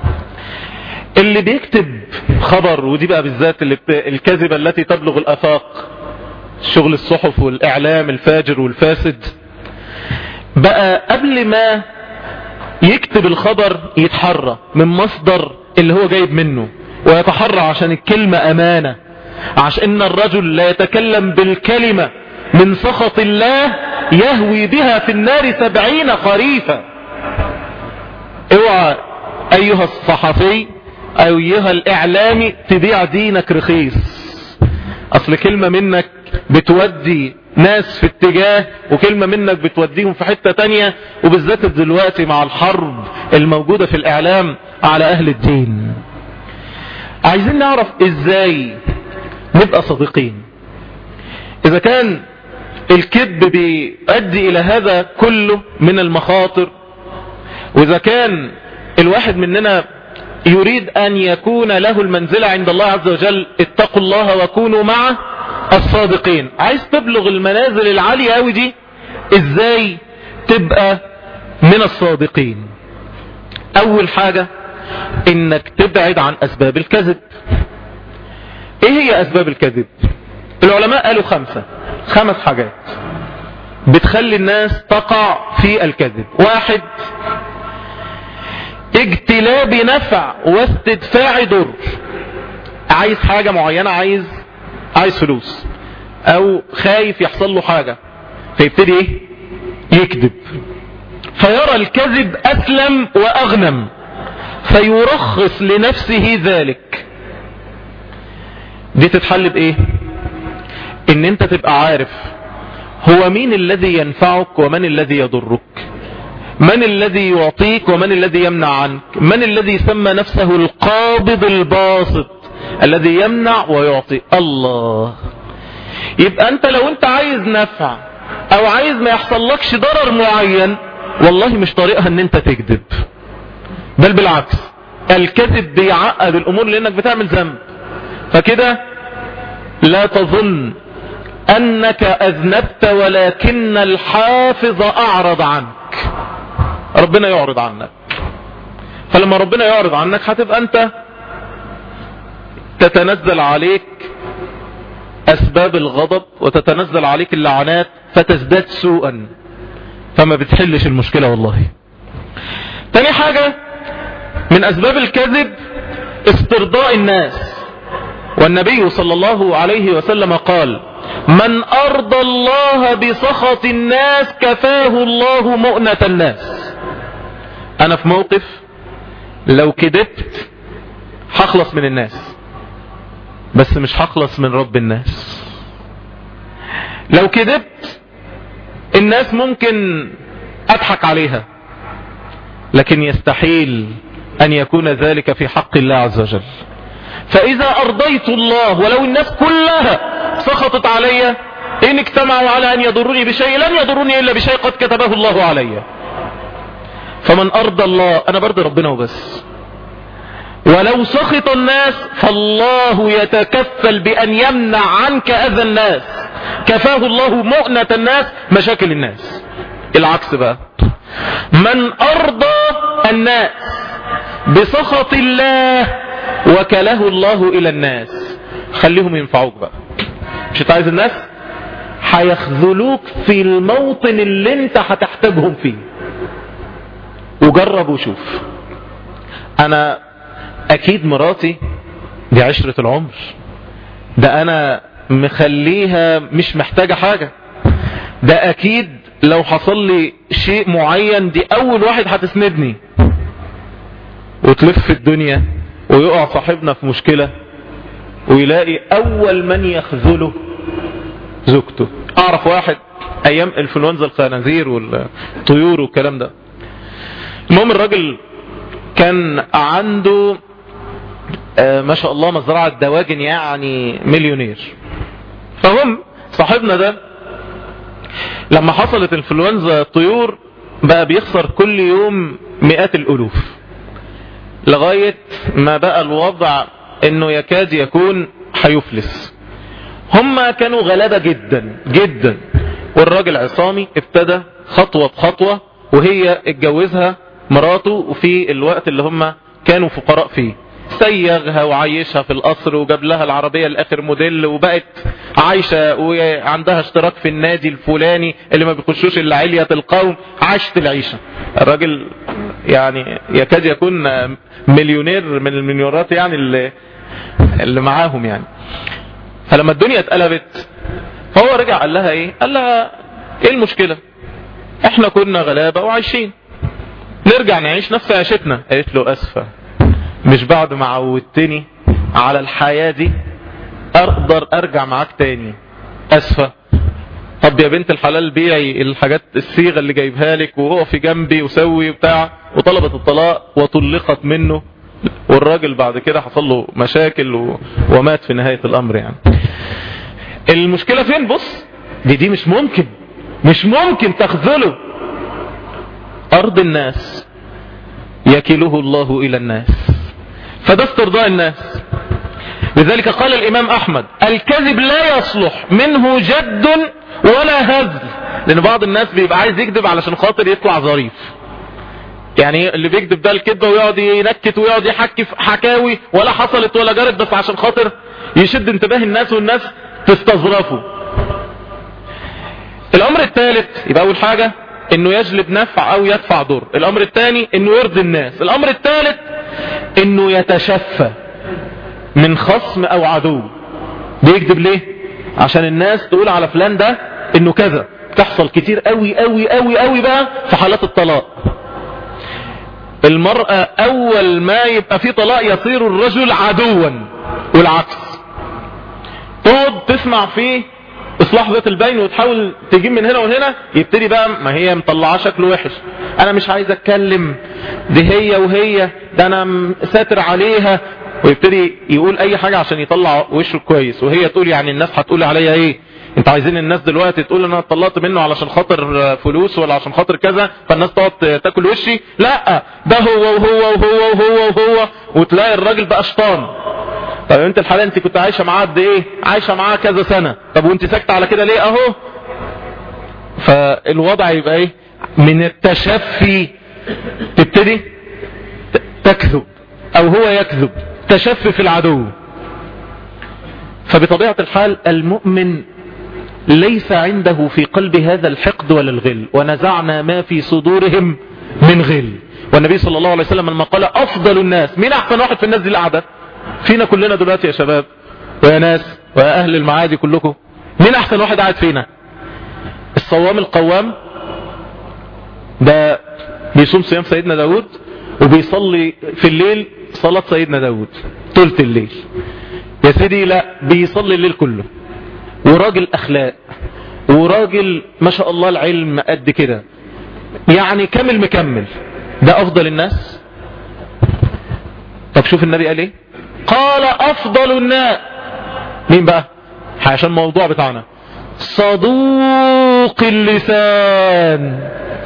اللي بيكتب خبر ودي بقى بالذات اللي بت... الكذبة التي تبلغ الافاق شغل الصحف والاعلام الفاجر والفاسد بقى قبل ما يكتب الخبر يتحرى من مصدر اللي هو جايب منه ويتحرى عشان الكلمة امانة عشان ان الرجل لا يتكلم بالكلمة من سخط الله يهوي بها في النار سبعين خريفا اوعى ايها الصحفي ايها الاعلامي تبيع دينك رخيص اصل كلمة منك بتودي ناس في اتجاه وكلمة منك بتوديهم في حتة تانية وبالذات دلوقتي مع الحرب الموجودة في الاعلام على اهل الدين عايزين نعرف ازاي نبقى صادقين اذا كان الكذب بيؤدي الى هذا كله من المخاطر واذا كان الواحد مننا يريد ان يكون له المنزلة عند الله عز وجل اتقوا الله وكونوا مع الصادقين عايز تبلغ المنازل العالية اوي دي ازاي تبقى من الصادقين اول حاجة انك تبعد عن اسباب الكذب ايه هي اسباب الكذب العلماء قالوا خمسة خمس حاجات بتخلي الناس تقع في الكذب واحد اجتلاب نفع واستدفاع ضر عايز حاجة معينة عايز عايز فلوس او خايف يحصل له حاجة فيبتدي ايه يكذب فيرى الكذب اسلم واغنم فيرخص لنفسه ذلك دي تتحل بايه ان انت تبقى عارف هو مين الذي ينفعك ومن الذي يضرك من الذي يعطيك ومن الذي يمنع عنك من الذي سمى نفسه القابض الباسط الذي يمنع ويعطي الله يبقى انت لو انت عايز نفع او عايز ما يحصلكش ضرر معين والله مش طريقها ان انت تكذب بل بالعكس الكذب بيعقد الامور لانك بتعمل ذنب فكده لا تظن انك اذنبت ولكن الحافظ اعرض عنك ربنا يعرض عنك فلما ربنا يعرض عنك هتبقى انت تتنزل عليك اسباب الغضب وتتنزل عليك اللعنات فتزداد سوءا فما بتحلش المشكلة والله تاني حاجة من اسباب الكذب استرضاء الناس والنبي صلى الله عليه وسلم قال من ارضى الله بسخط الناس كفاه الله مؤنة الناس انا في موقف لو كدبت هخلص من الناس بس مش هخلص من رب الناس لو كدبت الناس ممكن اضحك عليها لكن يستحيل ان يكون ذلك في حق الله عز وجل فاذا ارضيت الله ولو الناس كلها سخطت علي ان اجتمعوا على ان يضروني بشيء لن يضروني الا بشيء قد كتبه الله علي فمن ارضى الله انا برضي ربنا وبس ولو سخط الناس فالله يتكفل بأن يمنع عنك أذى الناس كفاه الله مؤنة الناس مشاكل الناس العكس بقى من أرضى الناس بسخط الله وكله الله إلى الناس خليهم ينفعوك بقى مش انت عايز الناس هيخذلوك في الموطن اللي انت هتحتاجهم فيه وجرب وشوف انا اكيد مراتي دي عشرة العمر ده انا مخليها مش محتاجة حاجة ده اكيد لو حصل لي شيء معين دي اول واحد هتسندني وتلف الدنيا ويقع صاحبنا في مشكلة ويلاقي اول من يخذله زوجته اعرف واحد ايام انفلونزا الخنازير والطيور والكلام ده المهم الراجل كان عنده آه ما شاء الله مزرعة دواجن يعني مليونير فهم صاحبنا ده لما حصلت انفلونزا الطيور بقى بيخسر كل يوم مئات الالوف لغاية ما بقى الوضع انه يكاد يكون هيفلس هم كانوا غلابة جدا جدا والراجل عصامي ابتدى خطوة بخطوة وهي اتجوزها مراته وفي الوقت اللي هم كانوا فقراء فيه سيغها وعيشها في القصر وجاب لها العربية الاخر موديل وبقت عايشة وعندها اشتراك في النادي الفلاني اللي ما بيخشوش الا علية القوم عاشت العيشة الراجل يعني يكاد يكون مليونير من المليونيرات يعني اللي, اللي معاهم يعني فلما الدنيا اتقلبت فهو رجع قال لها ايه قال لها ايه المشكلة احنا كنا غلابة وعايشين نرجع نعيش نفس عيشتنا قالت له اسفة مش بعد ما عودتني على الحياة دي اقدر ارجع معاك تاني اسفة طب يا بنت الحلال بيعي الحاجات الصيغة اللي جايبها لك وهو في جنبي وسوي وبتاع وطلبت الطلاق وطلقت منه والراجل بعد كده حصل له مشاكل و... ومات في نهاية الامر يعني المشكلة فين بص دي دي مش ممكن مش ممكن تخذله ارض الناس يكله الله الى الناس فده استرضاء الناس لذلك قال الامام احمد الكذب لا يصلح منه جد ولا هزل لان بعض الناس بيبقى عايز يكذب علشان خاطر يطلع ظريف يعني اللي بيكذب ده الكذبه ويقعد ينكت ويقعد يحكي في حكاوي ولا حصلت ولا جرت بس عشان خاطر يشد انتباه الناس والناس تستظرفه الامر الثالث يبقى اول حاجة انه يجلب نفع او يدفع ضر الامر الثاني انه يرضي الناس الامر الثالث انه يتشفى من خصم او عدو بيكذب ليه عشان الناس تقول على فلان ده انه كذا تحصل كتير قوي قوي قوي قوي بقى في حالات الطلاق المرأة اول ما يبقى في طلاق يصير الرجل عدوا والعكس تقعد تسمع فيه اصلاح ذات البين وتحاول تجيب من هنا وهنا يبتدي بقى ما هي مطلعاه شكله وحش انا مش عايز اتكلم دي هي وهي ده انا ساتر عليها ويبتدي يقول اي حاجة عشان يطلع وشه كويس وهي تقول يعني الناس هتقول عليا ايه انت عايزين الناس دلوقتي تقول انا اتطلقت منه علشان خاطر فلوس ولا عشان خاطر كذا فالناس تقعد تاكل وشي لا ده هو وهو وهو وهو وهو وتلاقي الراجل بقى شطان طب انت الحالة انت كنت عايشة معاه قد ايه عايشة معاه كذا سنة طب وانت ساكتة على كده ليه اهو فالوضع يبقى ايه من التشفي تبتدي تكذب او هو يكذب تشفي في العدو فبطبيعة الحال المؤمن ليس عنده في قلب هذا الحقد ولا الغل ونزعنا ما في صدورهم من غل والنبي صلى الله عليه وسلم لما قال أفضل الناس مين أحسن واحد في الناس دي القعدة فينا كلنا دلوقتي يا شباب ويا ناس ويا أهل المعادي كلكم مين أحسن واحد قاعد فينا الصوام القوام ده بيصوم صيام سيدنا داود وبيصلي في الليل صلاة سيدنا داود طولة الليل يا سيدي لا بيصلي الليل كله وراجل أخلاق وراجل ما شاء الله العلم قد كده يعني كامل مكمل ده أفضل الناس طب شوف النبي قال ايه قال أفضل الناس مين بقى عشان الموضوع بتاعنا صدوق اللسان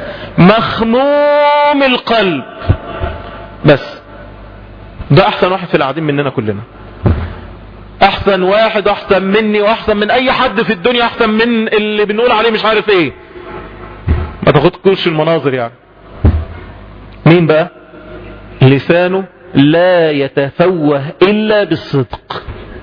مخموم القلب بس ده احسن واحد في القاعدين مننا كلنا احسن واحد احسن مني واحسن من اي حد في الدنيا احسن من اللي بنقول عليه مش عارف ايه ما تاخدكوش المناظر يعني مين بقى لسانه لا يتفوه الا بالصدق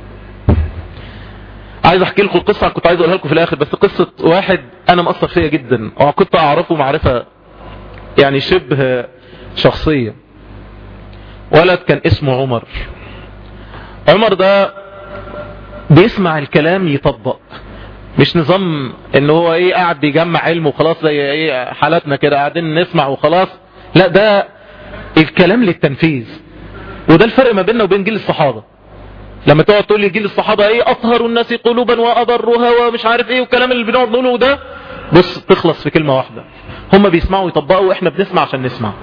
عايز احكي لكم القصة كنت عايز اقولها لكم في الاخر بس قصة واحد انا مأثر فيها جدا وكنت اعرفه معرفة يعني شبه شخصية ولد كان اسمه عمر عمر ده بيسمع الكلام يطبق مش نظام ان هو ايه قاعد بيجمع علم وخلاص زي ايه حالاتنا كده قاعدين نسمع وخلاص لا ده الكلام للتنفيذ وده الفرق ما بيننا وبين جيل الصحابة لما تقعد تقول لي جيل الصحابة ايه اطهر الناس قلوبا وابرها ومش عارف ايه والكلام اللي بنقعد نقوله ده بص تخلص في كلمة واحدة هم بيسمعوا ويطبقوا واحنا بنسمع عشان نسمع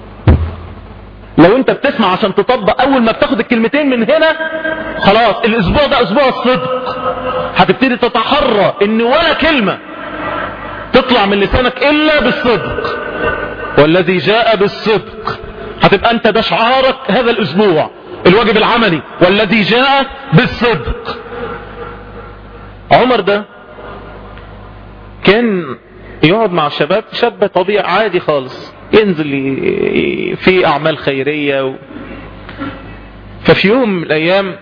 لو انت بتسمع عشان تطبق اول ما بتاخد الكلمتين من هنا خلاص الاسبوع ده اسبوع الصدق هتبتدي تتحرى ان ولا كلمة تطلع من لسانك الا بالصدق والذي جاء بالصدق هتبقى انت ده شعارك هذا الاسبوع الواجب العملي والذي جاء بالصدق عمر ده كان يقعد مع الشباب شاب طبيعي عادي خالص ينزل في اعمال خيرية و... ففي يوم من الايام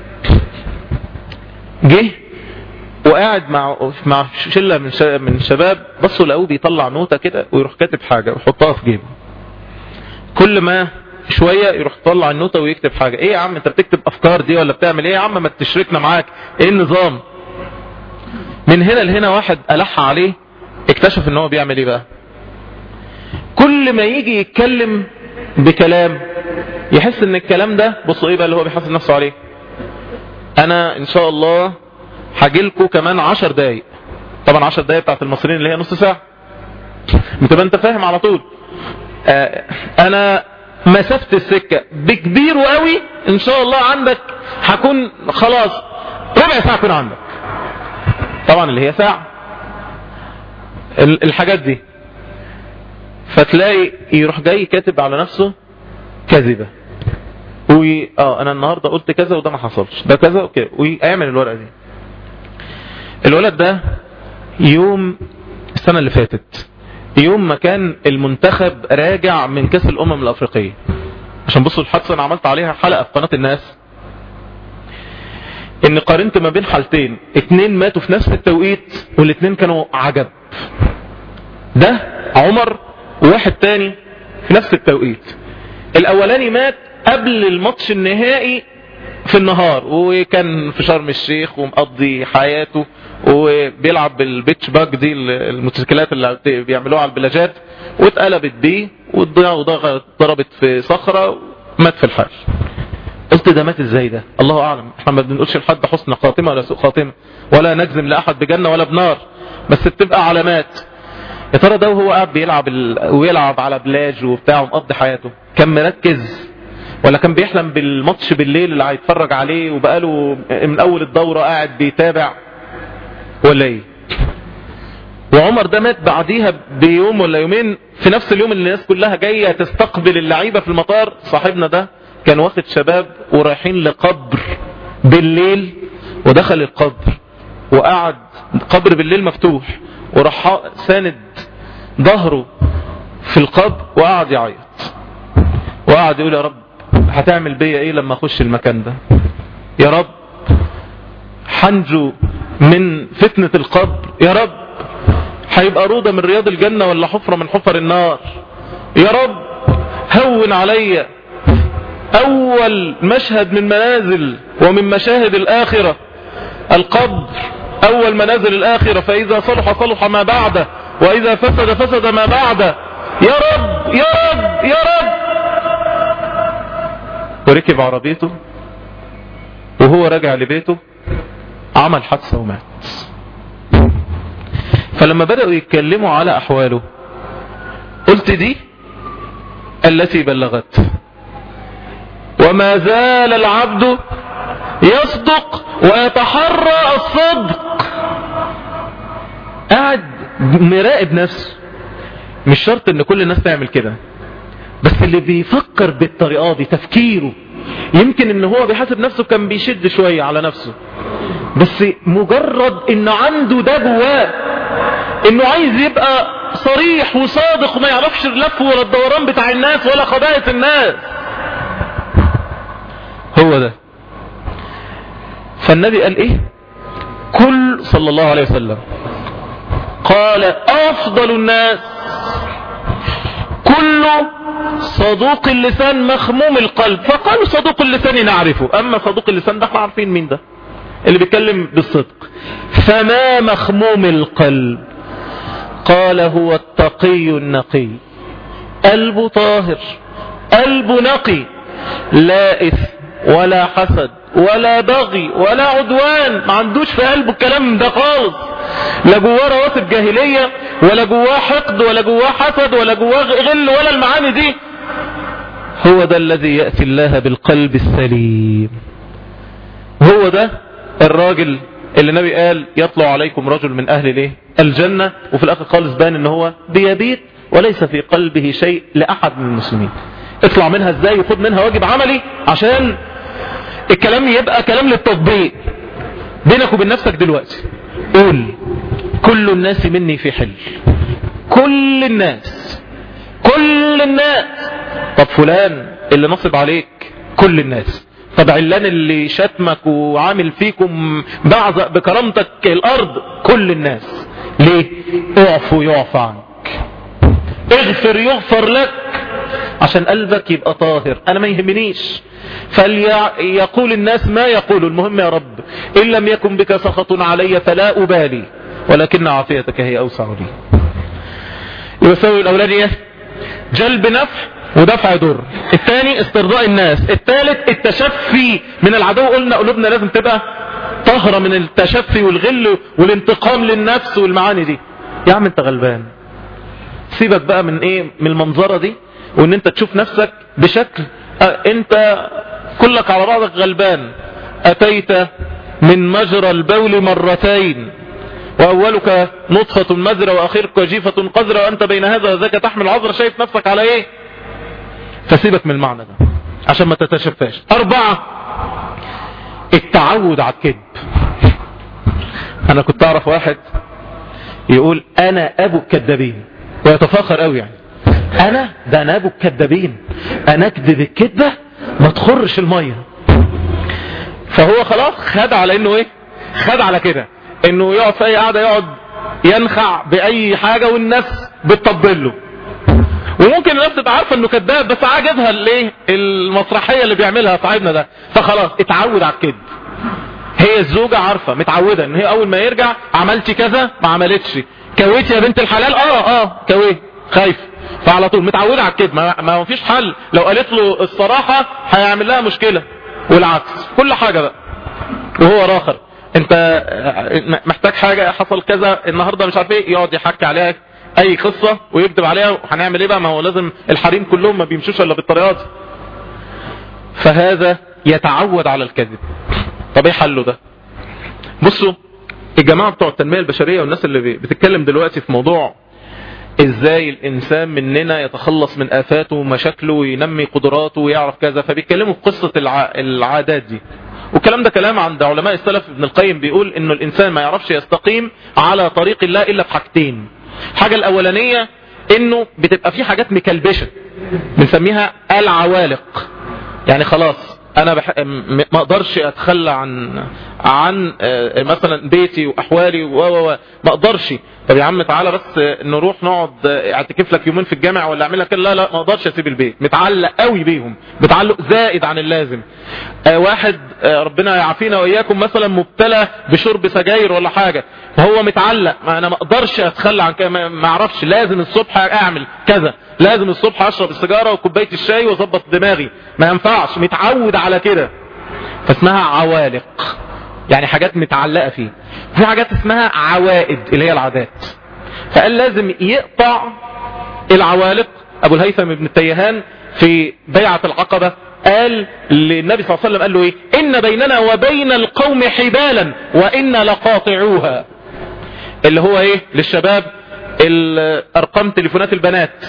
جه وقاعد مع مع شله من من الشباب بصوا لقوه بيطلع نوته كده ويروح كاتب حاجه ويحطها في جيبه كل ما شويه يروح يطلع النوته ويكتب حاجه ايه يا عم انت بتكتب افكار دي ولا بتعمل ايه يا عم ما تشركنا معاك ايه النظام من هنا لهنا واحد ألح عليه اكتشف ان هو بيعمل ايه بقى كل ما يجي يتكلم بكلام يحس ان الكلام ده بصوا ايه بقى اللي هو بيحاسب نفسه عليه انا ان شاء الله هجيلكوا كمان عشر دقايق طبعا عشر دقايق بتاعت المصريين اللي هي نص ساعة بتبقى انت فاهم على طول آه انا مسافة السكة بكبير قوي ان شاء الله عندك هكون خلاص ربع ساعة كون عندك طبعا اللي هي ساعة الحاجات دي فتلاقي يروح جاي كاتب على نفسه كذبة وي... اه انا النهاردة قلت كذا وده ما حصلش ده كذا وكذا ويعمل الورقة دي الولد ده يوم السنة اللي فاتت يوم ما كان المنتخب راجع من كاس الامم الافريقية عشان بصوا الحادثة انا عملت عليها حلقة في قناة الناس ان قارنت ما بين حالتين اتنين ماتوا في نفس التوقيت والاتنين كانوا عجب ده عمر وواحد تاني في نفس التوقيت الاولاني مات قبل الماتش النهائي في النهار وكان في شرم الشيخ ومقضي حياته وبيلعب بالبيتش باج دي الموتوسيكلات اللي بيعملوها على البلاجات واتقلبت بيه وضربت في صخرة مات في الحال قلت ده مات ازاي ده الله اعلم احنا ما بنقولش لحد حسن خاتمة ولا سوء خاتمة ولا نجزم لاحد بجنة ولا بنار بس بتبقى علامات يا ترى ده وهو قاعد بيلعب ال... ويلعب على بلاج وبتاع ومقضي حياته كان مركز ولا كان بيحلم بالماتش بالليل اللي هيتفرج عليه وبقاله من اول الدورة قاعد بيتابع ولا ايه وعمر ده مات بعديها بيوم ولا يومين في نفس اليوم اللي الناس كلها جاية تستقبل اللعيبة في المطار صاحبنا ده كان واخد شباب ورايحين لقبر بالليل ودخل القبر وقعد قبر بالليل مفتوح وراح ساند ظهره في القبر وقعد يعيط وقعد يقول يا رب هتعمل بيا ايه لما اخش المكان ده يا رب حنجو من فتنة القبر يا رب هيبقى روضة من رياض الجنة ولا حفرة من حفر النار يا رب هون عليا اول مشهد من منازل ومن مشاهد الاخرة القبر اول منازل الاخرة فاذا صلح صلح ما بعده واذا فسد فسد ما بعده يا رب يا رب يا رب وركب عربيته وهو راجع لبيته عمل حادثة ومات فلما بدأوا يتكلموا على أحواله قلت دي التي بلغت وما زال العبد يصدق ويتحرى الصدق قاعد مراقب نفسه مش شرط ان كل الناس تعمل كده بس اللي بيفكر بالطريقة دي تفكيره يمكن ان هو بيحاسب نفسه كان بيشد شوية على نفسه بس مجرد انه عنده ده جواه انه عايز يبقى صريح وصادق وما يعرفش اللف ولا الدوران بتاع الناس ولا خبائث الناس هو ده فالنبي قال ايه كل صلى الله عليه وسلم قال افضل الناس كل صدوق اللسان مخموم القلب فقالوا صدوق اللسان نعرفه اما صدوق اللسان ده احنا عارفين مين ده اللي بيتكلم بالصدق فما مخموم القلب قال هو التقي النقي قلبه طاهر قلبه نقي لا إثم ولا حسد ولا بغي ولا عدوان ما عندوش في قلبه الكلام ده خالص لا جواه رواتب جاهلية ولا جواه حقد ولا جواه حسد ولا جواه غل ولا المعاني دي هو ده الذي يأتي الله بالقلب السليم هو ده الراجل اللي النبي قال يطلع عليكم رجل من اهل الايه الجنة وفي الاخر خالص بان ان هو بيبيت وليس في قلبه شيء لاحد من المسلمين اطلع منها ازاي وخد منها واجب عملي عشان الكلام يبقى كلام للتطبيق بينك وبين نفسك دلوقتي قول كل الناس مني في حل كل الناس كل الناس طب فلان اللي نصب عليك كل الناس طب علان اللي شتمك وعامل فيكم بعزق بكرامتك الارض كل الناس ليه اعفو يعفى عنك اغفر يغفر لك عشان قلبك يبقى طاهر انا ما يهمنيش فليقول الناس ما يقول المهم يا رب ان لم يكن بك سخط علي فلا ابالي ولكن عافيتك هي اوسع لي يسوي الاولانية جلب نفع ودفع ضر الثاني استرضاء الناس الثالث التشفي من العدو قلنا قلوبنا لازم تبقى طهرة من التشفي والغل والانتقام للنفس والمعاني دي يا عم انت غلبان سيبك بقى من ايه من المنظرة دي وان انت تشوف نفسك بشكل اه انت كلك على بعضك غلبان اتيت من مجرى البول مرتين واولك نطفة مزرة واخرك جيفة قذرة وانت بين هذا وذاك تحمل عذر شايف نفسك على ايه فسيبك من المعنى ده عشان ما تتشفاش اربعة التعود على الكذب انا كنت اعرف واحد يقول انا ابو الكذابين ويتفاخر قوي يعني انا ده انا ابو الكذابين انا اكذب الكذبة ما تخرش المية فهو خلاص خد على انه ايه خد على كده انه يقعد في اي قعدة يقعد ينخع باي حاجة والناس بتطبل له وممكن الناس تبقى عارفه انه كذاب بس عاجبها الايه المسرحيه اللي بيعملها صاحبنا ده فخلاص اتعود على الكذب هي الزوجه عارفه متعوده ان هي اول ما يرجع عملتي كذا ما عملتش كويت يا بنت الحلال اه اه كويت خايف فعلى طول متعوده على الكذب ما, ما فيش حل لو قالت له الصراحه هيعمل لها مشكله والعكس كل حاجه بقى وهو راخر انت محتاج حاجه حصل كذا النهارده مش عارف ايه يقعد يحكي عليها اي قصة ويكتب عليها هنعمل ايه بقى ما هو لازم الحريم كلهم ما بيمشوش الا بالطريقة دي فهذا يتعود على الكذب طب ايه حله ده بصوا الجماعة بتوع التنمية البشرية والناس اللي بتتكلم دلوقتي في موضوع ازاي الانسان مننا يتخلص من افاته ومشاكله وينمي قدراته ويعرف كذا فبيتكلموا في قصة الع... العادات دي والكلام ده كلام عند علماء السلف ابن القيم بيقول انه الانسان ما يعرفش يستقيم على طريق الله الا في حاجتين الحاجة الاولانية انه بتبقى في حاجات مكلبشة بنسميها العوالق يعني خلاص انا بح... م- ما اقدرش اتخلى عن عن آه، مثلا بيتي واحوالي و و و ما اقدرش طب يا عم تعالى بس آه، نروح نقعد آه، اعتكف لك يومين في الجامع ولا اعمل لك كده. لا لا ما اقدرش اسيب البيت متعلق قوي بيهم متعلق زائد عن اللازم آه، واحد آه، ربنا يعافينا واياكم مثلا مبتلى بشرب سجاير ولا حاجه فهو متعلق ما انا ما اقدرش اتخلى عن كده ما ما اعرفش لازم الصبح اعمل كذا لازم الصبح اشرب السيجاره وكوبايه الشاي واظبط دماغي ما ينفعش متعود على كده فاسمها عوالق يعني حاجات متعلقه فيه في حاجات اسمها عوائد اللي هي العادات فقال لازم يقطع العوالق ابو الهيثم بن التيهان في بيعه العقبه قال للنبي صلى الله عليه وسلم قال له ايه ان بيننا وبين القوم حبالا وان لقاطعوها اللي هو ايه للشباب ال- ارقام تليفونات البنات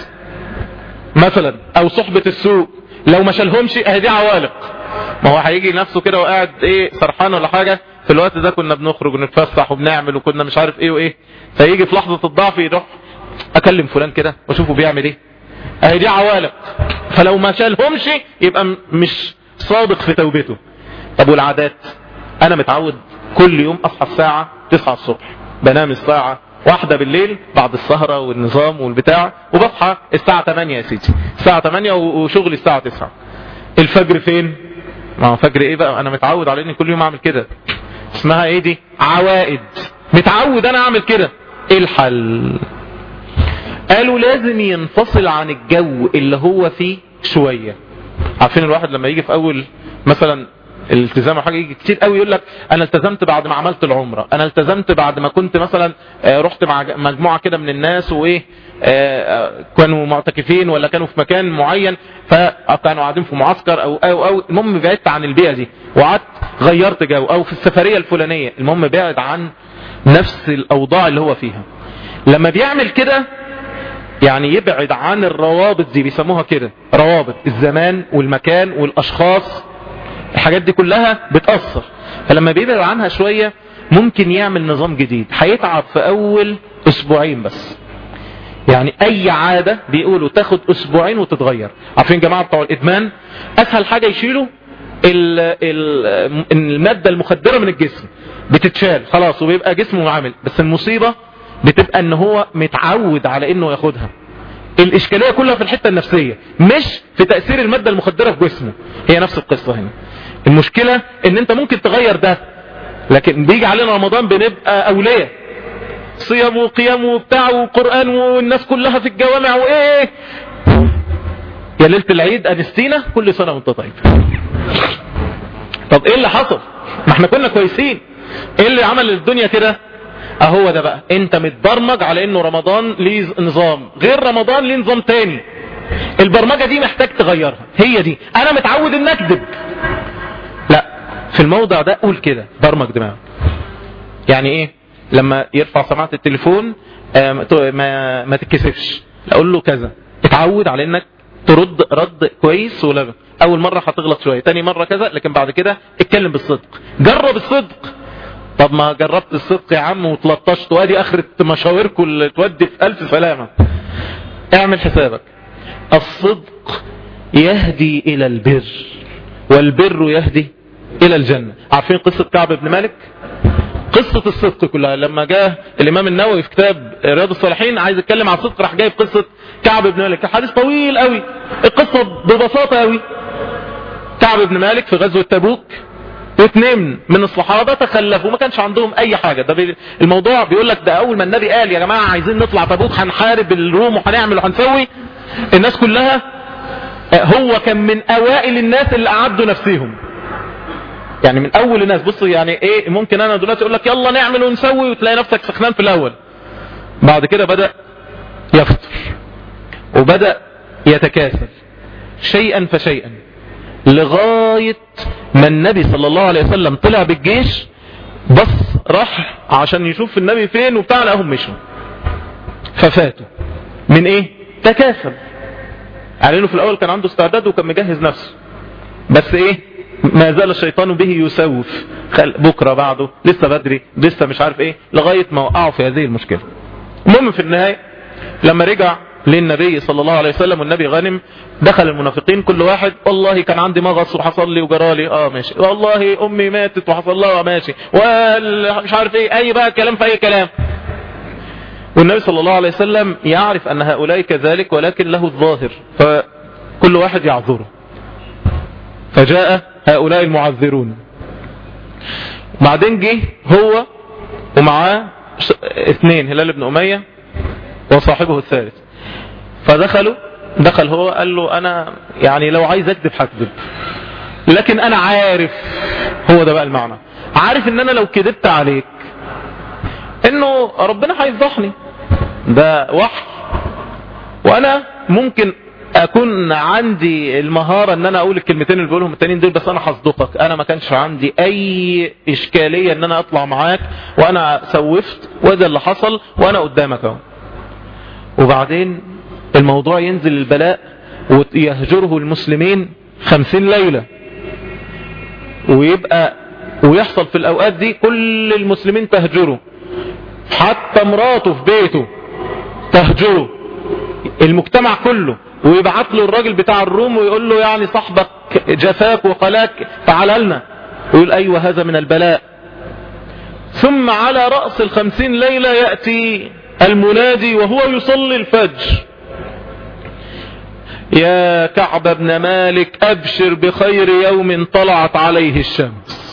مثلا او صحبة السوق لو ما شالهمش اهي دي عوالق ما هو هيجي نفسه كده وقاعد ايه سرحان ولا حاجة في الوقت ده كنا بنخرج ونتفسح وبنعمل وكنا مش عارف ايه وايه فيجي في لحظة الضعف يروح اكلم فلان كده واشوفه بيعمل ايه اهي دي عوالق فلو ما شالهمش يبقى م- مش صادق في توبته طب والعادات انا متعود كل يوم اصحى الساعة 9 الصبح بنام الساعة واحدة بالليل بعد السهرة والنظام والبتاع وبصحى الساعة 8 يا سيدي الساعة 8 و- وشغلي الساعة 9 الفجر فين ما هو فجر ايه بقى انا متعود على اني كل يوم اعمل كده اسمها ايه دي عوائد متعود انا اعمل كده ايه الحل قالوا لازم ينفصل عن الجو اللي هو فيه شوية عارفين الواحد لما يجي في اول مثلا الالتزام او حاجه يجي كتير قوي يقول لك انا التزمت بعد ما عملت العمره انا التزمت بعد ما كنت مثلا آه، رحت مع ج- مجموعه كده من الناس وايه آه، آه، كانوا معتكفين ولا كانوا في مكان معين فكانوا قاعدين في معسكر او او او المهم بعدت عن البيئه دي وقعدت غيرت جو او في السفريه الفلانيه المهم بعد عن نفس الاوضاع اللي هو فيها لما بيعمل كده يعني يبعد عن الروابط دي بيسموها كده روابط الزمان والمكان والاشخاص الحاجات دي كلها بتأثر فلما بيبعد عنها شوية ممكن يعمل نظام جديد هيتعب في اول اسبوعين بس يعني اي عادة بيقولوا تاخد اسبوعين وتتغير عارفين جماعة بتوع الادمان اسهل حاجة يشيلوا ال- ال- المادة المخدرة من الجسم بتتشال خلاص وبيبقى جسمه عامل بس المصيبة بتبقى ان هو متعود على انه ياخدها الاشكالية كلها في الحتة النفسية مش في تأثير المادة المخدرة في جسمه هي نفس القصة هنا المشكلة ان انت ممكن تغير ده لكن بيجي علينا رمضان بنبقى اولياء صيام وقيام وبتاع وقرآن والناس كلها في الجوامع وايه يا ليلة العيد انستينا كل سنة وانت طيب طب ايه اللي حصل ما احنا كنا كويسين ايه اللي عمل الدنيا كده اهو ده بقى انت متبرمج على انه رمضان ليه نظام غير رمضان ليه نظام تاني البرمجة دي محتاج تغيرها هي دي انا متعود ان اكذب لا في الموضع ده قول كده برمج دماغك يعني ايه لما يرفع سماعة التليفون آه، ما- ما, ما تتكسفش اقول له كذا اتعود على انك ترد رد كويس ولبن اول مرة هتغلط شوية تاني مرة كذا لكن بعد كده اتكلم بالصدق جرب الصدق طب ما جربت الصدق يا عم وتلطشت وادي اخرة مشاوركم اللي تودي في الف سلامة اعمل حسابك الصدق يهدي الى البر والبر يهدي الى الجنة عارفين قصة كعب بن مالك قصة الصدق كلها لما جاء الامام النووي في كتاب رياض الصالحين عايز يتكلم عن الصدق راح جايب قصة كعب بن مالك الحديث طويل قوي القصة ببساطة قوي كعب بن مالك في غزوة تبوك واثنين من الصحابة تخلفوا ما كانش عندهم اي حاجة ده بي... الموضوع بيقول لك ده اول ما النبي قال يا جماعة عايزين نطلع تبوك هنحارب الروم وهنعمل وهنسوي الناس كلها آه، هو كان من اوائل الناس اللي اعدوا نفسهم يعني من اول الناس بص يعني ايه ممكن انا دلوقتي اقول لك يلا نعمل ونسوي وتلاقي نفسك سخنان في الاول بعد كده بدأ يفطر وبدأ يتكاسل شيئا فشيئا لغاية ما النبي صلى الله عليه وسلم طلع بالجيش بص راح عشان يشوف النبي فين وبتاع لقاهم مشوا ففاتوا من ايه تكاسل على انه في الاول كان عنده استعداد وكان مجهز نفسه بس ايه ما زال الشيطان به يسوف خل بكرة بعده لسه بدري لسه مش عارف ايه لغاية ما وقعوا في هذه المشكلة المهم في النهاية لما رجع للنبي صلى الله عليه وسلم والنبي غنم دخل المنافقين كل واحد والله كان عندي مغص وحصل لي وجرالي اه ماشي والله امي ماتت وحصل لها ماشي ومش عارف ايه اي بقى كلام في اي كلام والنبي صلى الله عليه وسلم يعرف ان هؤلاء كذلك ولكن له الظاهر فكل واحد يعذره فجاء هؤلاء المعذرون بعدين جه هو ومعاه اثنين هلال بن أمية وصاحبه الثالث فدخلوا دخل هو قال له أنا يعني لو عايز أكذب هكذب لكن أنا عارف هو ده بقى المعنى عارف ان أنا لو كذبت عليك انه ربنا هيفضحني ده وحي وانا ممكن اكون عندي المهارة ان انا اقول الكلمتين اللي بقولهم التانيين دول بس انا هصدقك انا ما كانش عندي اي اشكالية ان انا اطلع معاك وانا سوفت وده اللي حصل وانا قدامك اهو وبعدين الموضوع ينزل البلاء ويهجره المسلمين خمسين ليلة ويبقى ويحصل في الاوقات دي كل المسلمين تهجره حتى مراته في بيته تهجره المجتمع كله ويبعت له الراجل بتاع الروم ويقول له يعني صاحبك جفاك وقلاك تعال لنا ويقول أيوة هذا من البلاء ثم على رأس الخمسين ليلة يأتي المنادي وهو يصلي الفجر يا كعب بن مالك أبشر بخير يوم طلعت عليه الشمس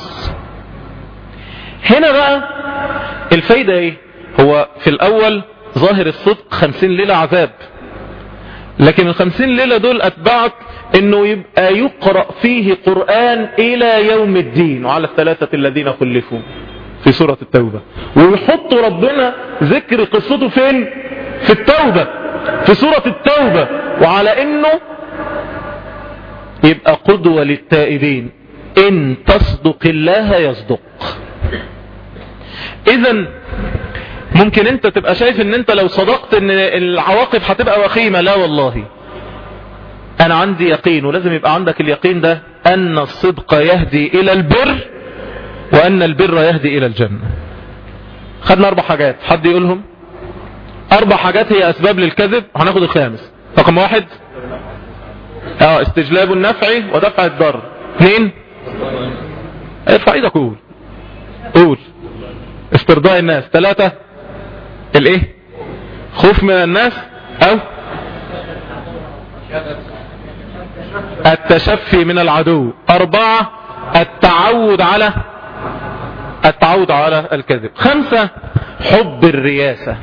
هنا بقى الفايدة ايه هو في الأول ظاهر الصدق خمسين ليلة عذاب لكن الخمسين ليلة دول أتبعت انه يبقى يقرأ فيه قرآن الى يوم الدين وعلى الثلاثة الذين خلفوا في سورة التوبة ويحط ربنا ذكر قصته فين في التوبة في سورة التوبة وعلى انه يبقى قدوة للتائبين ان تصدق الله يصدق اذا ممكن انت تبقى شايف ان انت لو صدقت ان العواقب هتبقى وخيمة لا والله انا عندي يقين ولازم يبقى عندك اليقين ده ان الصدق يهدي الى البر وان البر يهدي الى الجنة خدنا اربع حاجات حد يقولهم اربع حاجات هي اسباب للكذب هناخد الخامس رقم واحد اه استجلاب النفع ودفع الضر اثنين ارفع ايدك قول قول استرضاء الناس ثلاثة الايه خوف من الناس او التشفي من العدو اربعة التعود على التعود على الكذب خمسة حب الرياسة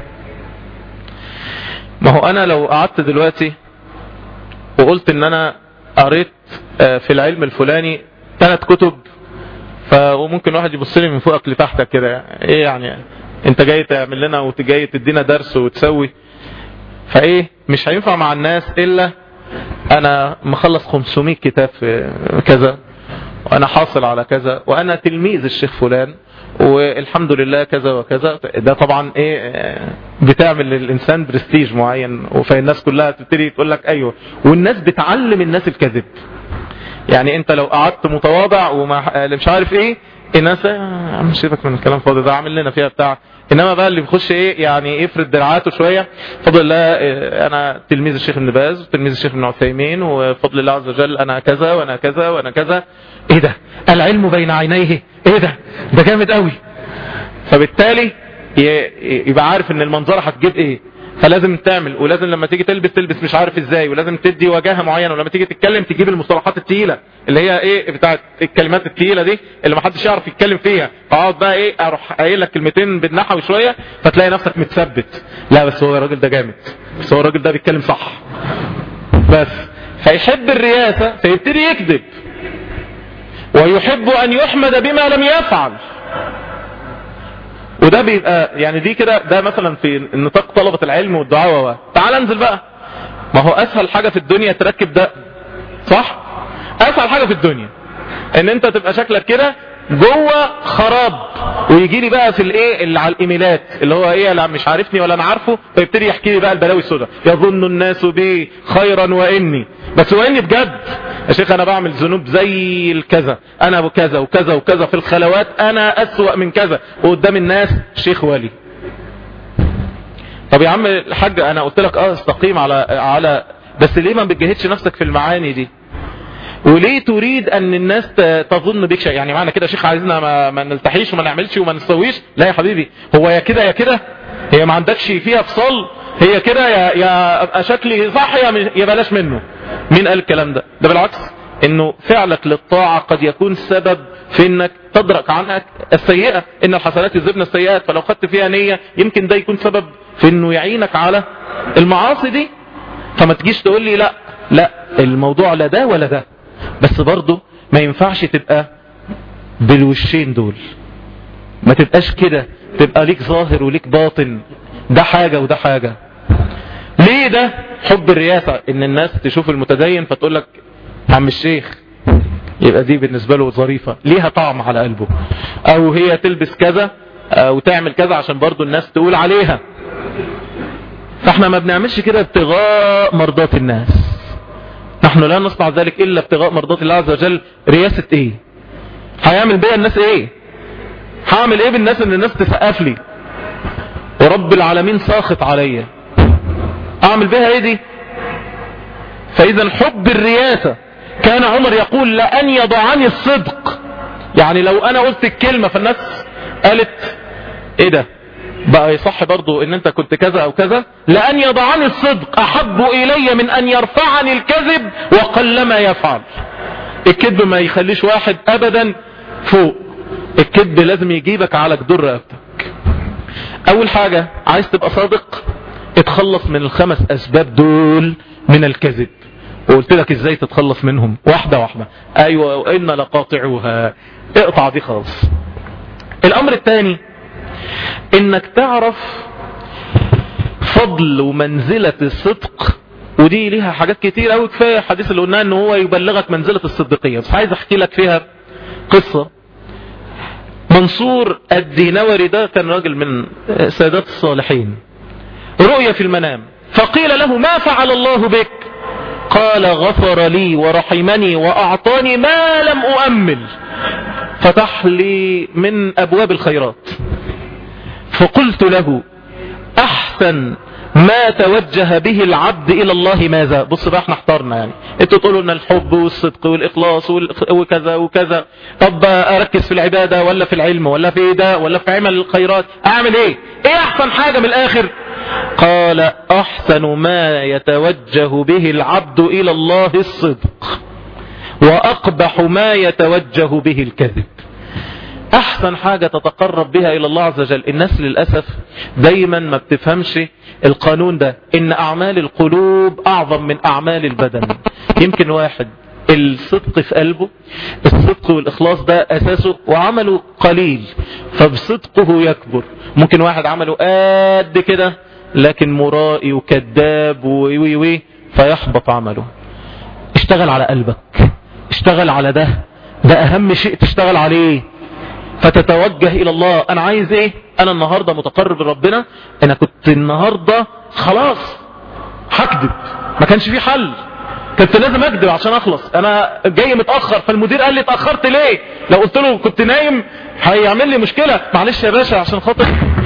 ما هو انا لو قعدت دلوقتي وقلت ان انا قريت في العلم الفلاني ثلاث كتب فممكن واحد يبص لي من فوقك لتحتك كده ايه يعني انت جاي تعمل لنا وجاي تدينا درس وتسوي فايه مش هينفع مع الناس الا انا مخلص 500 كتاب في كذا وانا حاصل على كذا وانا تلميذ الشيخ فلان والحمد لله كذا وكذا ده طبعا ايه بتعمل للانسان برستيج معين فالناس كلها تبتدي تقول لك ايوه والناس بتعلم الناس الكذب يعني انت لو قعدت متواضع وما مش عارف ايه الناس عم سيبك من الكلام فاضي ده عامل لنا فيها بتاع انما بقى اللي بيخش ايه يعني يفرد دراعاته شويه فضل الله إيه انا تلميذ الشيخ ابن باز وتلميذ الشيخ ابن عثيمين وفضل الله عز وجل انا كذا وانا كذا وانا كذا ايه ده العلم بين عينيه ايه ده ده جامد قوي فبالتالي يبقى عارف ان المنظره هتجيب ايه فلازم تعمل ولازم لما تيجي تلبس تلبس مش عارف ازاي ولازم تدي وجاهه معينه ولما تيجي تتكلم تجيب المصطلحات التقيله اللي هي ايه بتاعت الكلمات التقيله دي اللي ما حدش يعرف يتكلم فيها اقعد بقى ايه اروح قايل لك كلمتين بالنحو شويه فتلاقي نفسك متثبت لا بس هو الراجل ده جامد بس هو الراجل ده بيتكلم صح بس فيحب الرياسه فيبتدي يكذب ويحب ان يحمد بما لم يفعل وده بيبقى يعني دي كده ده مثلا في نطاق طلبة العلم والدعاوة تعال انزل بقى ما هو اسهل حاجة في الدنيا تركب ده صح اسهل حاجة في الدنيا ان انت تبقى شكلك كده جوه خراب ويجي لي بقى في الايه اللي على الايميلات اللي هو ايه لا مش عارفني ولا انا عارفه فيبتدي يحكي لي بقى البلاوي السوداء يظن الناس بي خيرا واني بس واني بجد يا شيخ انا بعمل ذنوب زي الكذا انا كذا وكذا وكذا في الخلوات انا اسوأ من كذا وقدام الناس شيخ ولي طب يا عم الحاج انا قلت لك اه استقيم على على بس ليه ما بتجهدش نفسك في المعاني دي وليه تريد ان الناس تظن بك شيء يعني معنى كده شيخ عايزنا ما, ما نلتحيش وما نعملش وما نسويش لا يا حبيبي هو يا كده يا كده هي ما عندكش فيها فصل هي كده يا يا ابقى شكلي صح يا يا بلاش منه مين قال الكلام ده ده بالعكس انه فعلك للطاعة قد يكون سبب في انك تدرك عنك السيئة ان الحسنات يذهبن السيئات فلو خدت فيها نية يمكن ده يكون سبب في انه يعينك على المعاصي دي فما تجيش تقول لي لا لا الموضوع لا ده ولا ده بس برضه ما ينفعش تبقى بالوشين دول ما تبقاش كده تبقى ليك ظاهر وليك باطن ده حاجة وده حاجة ليه ده حب الرياسة ان الناس تشوف المتدين فتقول لك عم الشيخ يبقى دي بالنسبة له ظريفة ليها طعم على قلبه او هي تلبس كذا او تعمل كذا عشان برضو الناس تقول عليها فاحنا ما بنعملش كده ابتغاء مرضات الناس نحن لا نصنع ذلك الا ابتغاء مرضات الله عز وجل رياسة ايه هيعمل بيها الناس ايه هعمل ايه بالناس ان الناس تسقف لي ورب العالمين ساخط عليا اعمل بيها ايه دي فاذا حب الرياسة كان عمر يقول لأن يضعني الصدق يعني لو انا قلت الكلمة فالناس قالت ايه ده بقى يصح برضو ان انت كنت كذا او كذا لأن يضعني الصدق احب الي من ان يرفعني الكذب وقلما يفعل الكذب ما يخليش واحد ابدا فوق الكذب لازم يجيبك على جدر رقبتك اول حاجة عايز تبقى صادق اتخلص من الخمس اسباب دول من الكذب وقلت لك ازاي تتخلص منهم واحدة واحدة ايوه وان لقاطعوها اقطع دي خالص الامر الثاني انك تعرف فضل ومنزلة الصدق ودي ليها حاجات كتير قوي كفايه الحديث اللي قلناه ان هو يبلغك منزلة الصديقية بس عايز احكي لك فيها قصة منصور الدينوري ده كان راجل من سادات الصالحين رؤية في المنام فقيل له ما فعل الله بك قال غفر لي ورحمني وأعطاني ما لم أؤمل فتح لي من أبواب الخيرات فقلت له أحسن ما توجه به العبد الى الله ماذا بص بقى احنا احترنا يعني انتوا تقولوا ان الحب والصدق والاخلاص وكذا وكذا طب اركز في العبادة ولا في العلم ولا في ده ولا في عمل الخيرات اعمل ايه ايه احسن حاجة من الاخر قال احسن ما يتوجه به العبد الى الله الصدق واقبح ما يتوجه به الكذب احسن حاجة تتقرب بها الى الله عز وجل الناس للأسف دايما ما بتفهمش القانون ده ان اعمال القلوب اعظم من اعمال البدن يمكن واحد الصدق في قلبه الصدق والاخلاص ده اساسه وعمله قليل فبصدقه يكبر ممكن واحد عمله قد كده لكن مرائي وكذاب وي وي فيحبط عمله اشتغل على قلبك اشتغل على ده ده اهم شيء تشتغل عليه فتتوجه الى الله انا عايز ايه انا النهاردة متقرب لربنا انا كنت النهاردة خلاص هكذب ما كانش في حل كنت لازم اكذب عشان اخلص انا جاي متأخر فالمدير قال لي اتأخرت ليه لو قلت له كنت نايم هيعمل لي مشكلة معلش يا باشا عشان خاطر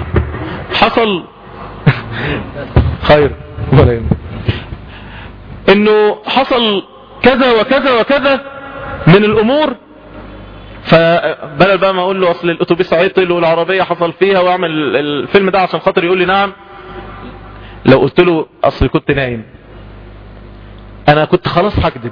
حصل خير ولا يهم انه حصل كذا وكذا وكذا من الامور فبدل بقى ما اقول له اصل الاتوبيس عطل والعربية حصل فيها واعمل الفيلم ده عشان خاطر يقول لي نعم لو قلت له اصل كنت نايم انا كنت خلاص هكذب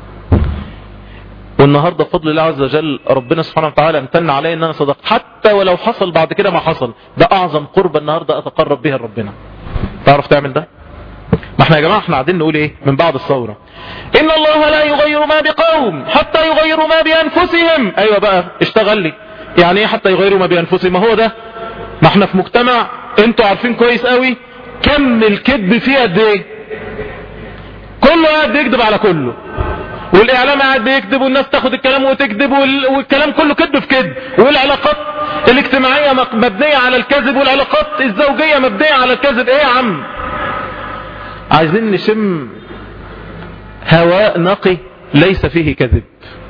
والنهاردة بفضل الله عز وجل ربنا سبحانه وتعالى امتن علي ان انا صدقت حتى ولو حصل بعد كده ما حصل ده اعظم قربة النهاردة اتقرب بها لربنا تعرف تعمل ده ما احنا يا جماعة احنا قاعدين نقول ايه من بعد الثورة ان الله لا يغير ما بقوم حتى يغيروا ما بانفسهم ايوه بقى اشتغل لي يعني ايه حتى يغيروا ما بانفسهم ما هو ده ما احنا في مجتمع انتوا عارفين كويس قوي كم الكذب فيه قد ايه كله قاعد بيكذب على كله والاعلام قاعد بيكذب والناس تاخد الكلام وتكذب والكلام كله كذب في كذب والعلاقات الاجتماعية مبنية على الكذب والعلاقات الزوجية مبنية على الكذب ايه يا عم عايزين نشم هواء نقي ليس فيه كذب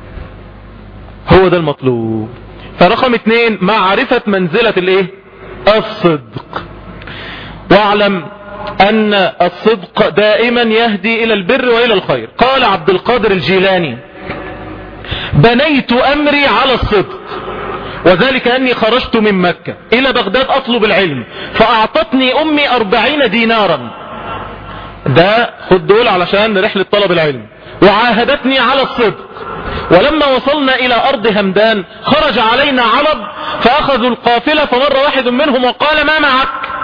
هو ده المطلوب فرقم اتنين معرفة منزلة الايه الصدق واعلم أن الصدق دائما يهدي إلى البر وإلى الخير قال عبد القادر الجيلاني بنيت أمري على الصدق وذلك أني خرجت من مكة إلى بغداد أطلب العلم فأعطتني أمي أربعين دينارا ده خد دول علشان رحلة طلب العلم وعاهدتني على الصدق ولما وصلنا إلى أرض همدان خرج علينا علب فأخذوا القافلة فمر واحد منهم وقال ما معك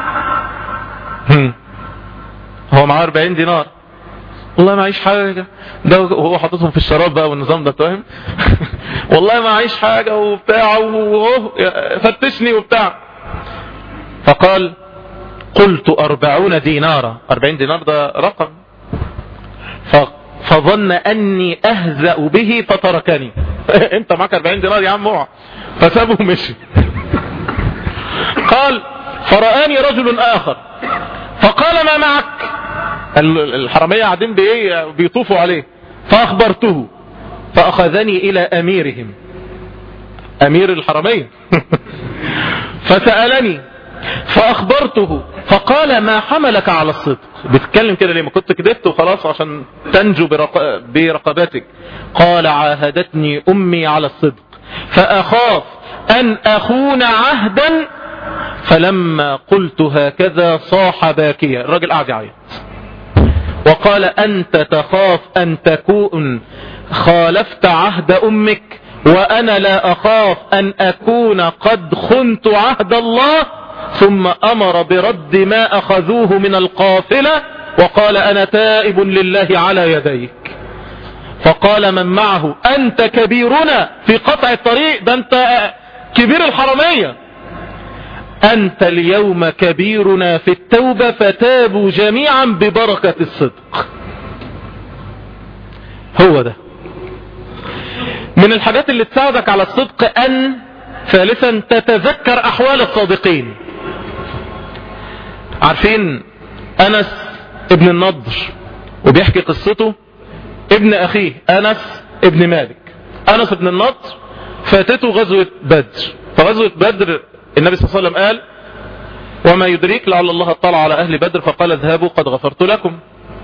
هو معاه 40 دينار والله معيش حاجة ده هو حاططهم في الشراب بقى والنظام ده فاهم والله معيش حاجة وبتاع وهو فتشني وبتاع فقال قلت أربعون دينارا أربعين دينار ده رقم فظن أني أهزأ به فتركني انت معك 40 دينار يا عم اوعى فسابه مشي قال فرآني رجل آخر فقال ما معك الحرمية قاعدين بايه بيطوفوا عليه فأخبرته فأخذني إلى أميرهم أمير الحرمية فسألني فأخبرته فقال ما حملك على الصدق بتتكلم كده ليه ما كنت كدبت وخلاص عشان تنجو برق... برقبتك قال عاهدتني أمي على الصدق فأخاف أن أخون عهدا فلما قلت هكذا صاح باكيا الراجل قاعد يعيط وقال أنت تخاف أن تكون خالفت عهد أمك وأنا لا أخاف أن أكون قد خنت عهد الله ثم أمر برد ما أخذوه من القافلة وقال أنا تائب لله على يديك فقال من معه أنت كبيرنا في قطع الطريق ده أنت كبير الحرمية أنت اليوم كبيرنا في التوبة فتابوا جميعا ببركة الصدق هو ده من الحاجات اللي تساعدك على الصدق أن ثالثا تتذكر أحوال الصادقين عارفين أنس ابن النضر وبيحكي قصته ابن أخيه أنس ابن مالك أنس ابن النضر فاتته غزوة بدر فغزوة بدر النبي صلى الله عليه وسلم قال وما يدريك لعل الله اطلع على أهل بدر فقال اذهبوا قد غفرت لكم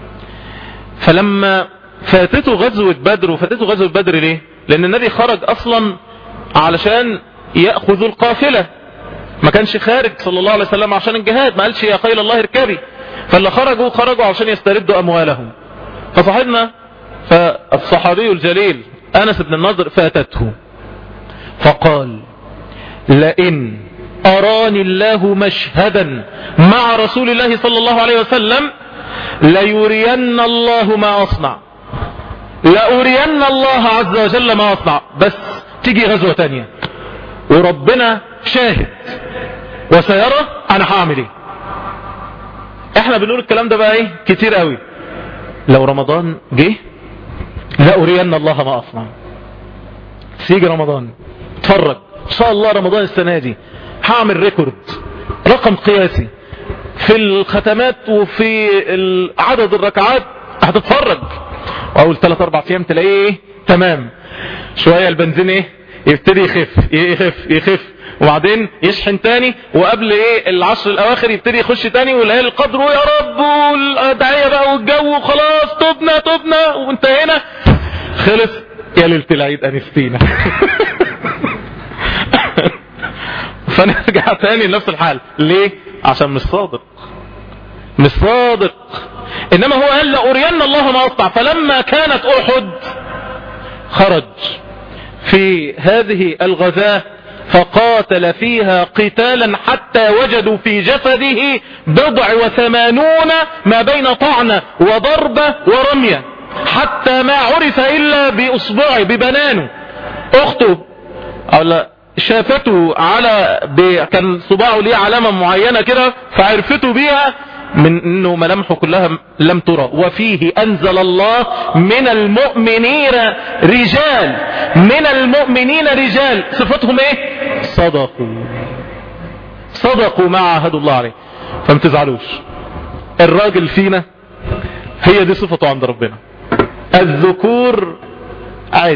فلما فاتته غزوة بدر وفاتته غزوة بدر ليه لأن النبي خرج أصلا علشان يأخذ القافلة ما كانش خارج صلى الله عليه وسلم عشان الجهاد ما قالش يا خيل الله اركبي فاللي خرجوا خرجوا عشان يستردوا أموالهم فصاحبنا فالصحابي الجليل أنس بن النضر فاتته فقال لئن أراني الله مشهدا مع رسول الله صلى الله عليه وسلم ليرين الله ما أصنع لأرين الله عز وجل ما أصنع بس تيجي غزوة تانية وربنا شاهد وسيرى أنا هعمل ايه احنا بنقول الكلام ده بقى ايه كتير قوي لو رمضان جه لأرين الله ما أصنع سيجي رمضان اتفرج ان شاء الله رمضان السنة دي هعمل ريكورد رقم قياسي في الختمات وفي عدد الركعات هتتفرج واول 3 4 ايام تلاقيه ايه تمام شوية البنزين ايه يبتدي يخف يخف يخف وبعدين يشحن تاني وقبل ايه العشر الاواخر يبتدي يخش تاني والليالي القدر يا رب والدعية بقى والجو خلاص تبنا تبنا وانتهينا خلص يا ليلة العيد انستينا فنرجع تاني لنفس الحال ليه عشان مش صادق مش صادق انما هو قال لأرين الله ما أصنع فلما كانت أحد خرج في هذه الغزاة فقاتل فيها قتالا حتى وجدوا في جسده بضع وثمانون ما بين طعنة وضربة ورمية حتى ما عرف إلا بأصبعه ببنانه أخته أو لا شافته على كان صباعه ليه علامة معينة كده فعرفته بيها من انه ملامحه كلها لم ترى وفيه انزل الله من المؤمنين رجال من المؤمنين رجال صفتهم ايه صدقوا صدقوا ما عاهدوا الله عليه فما تزعلوش الراجل فينا هي دي صفته عند ربنا الذكور عد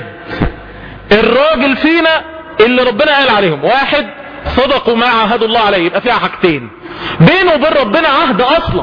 الراجل فينا اللي ربنا قال عليهم واحد صدقوا ما عاهدوا الله عليه يبقى فيها حاجتين بينه وبين ربنا عهد اصلا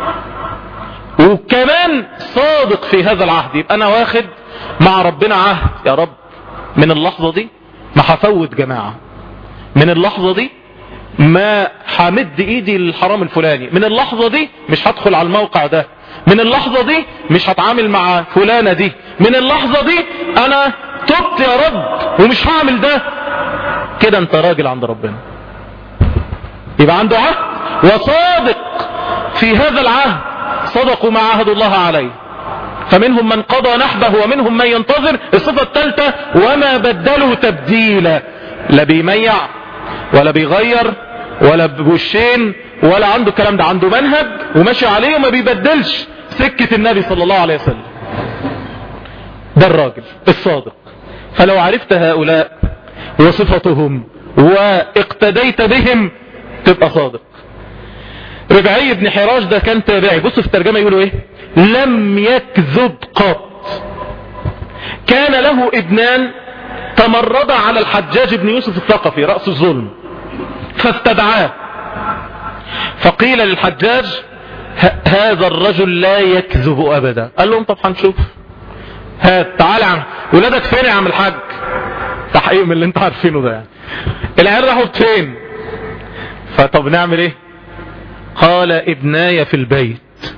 وكمان صادق في هذا العهد يبقى انا واخد مع ربنا عهد يا رب من اللحظة دي ما هفوت جماعة من اللحظة دي ما همد ايدي للحرام الفلاني من اللحظة دي مش هدخل على الموقع ده من اللحظة دي مش هتعامل مع فلانة دي من اللحظة دي انا تبت يا رب ومش هعمل ده كده انت راجل عند ربنا يبقى عنده عهد وصادق في هذا العهد صدقوا ما عهدوا الله عليه فمنهم من قضى نحبه ومنهم من ينتظر الصفة الثالثة وما بدلوا تبديلا لا بيميع ولا بيغير ولا بوشين ولا عنده الكلام ده عنده منهج وماشي عليه وما بيبدلش سكة النبي صلى الله عليه وسلم ده الراجل الصادق فلو عرفت هؤلاء وصفتهم واقتديت بهم تبقى صادق ربعي بن حراش ده كان تابعي بصوا في الترجمة يقولوا ايه لم يكذب قط كان له ابنان تمرد على الحجاج بن يوسف الثقفي رأس الظلم فاستدعاه فقيل للحجاج هذا الرجل لا يكذب ابدا قال لهم طب هنشوف هات تعالى عم ولادك فين يا عم الحاج تحقيق من اللي انت عارفينه ده يعني العيال راحوا فين فطب نعمل ايه قال ابناي في البيت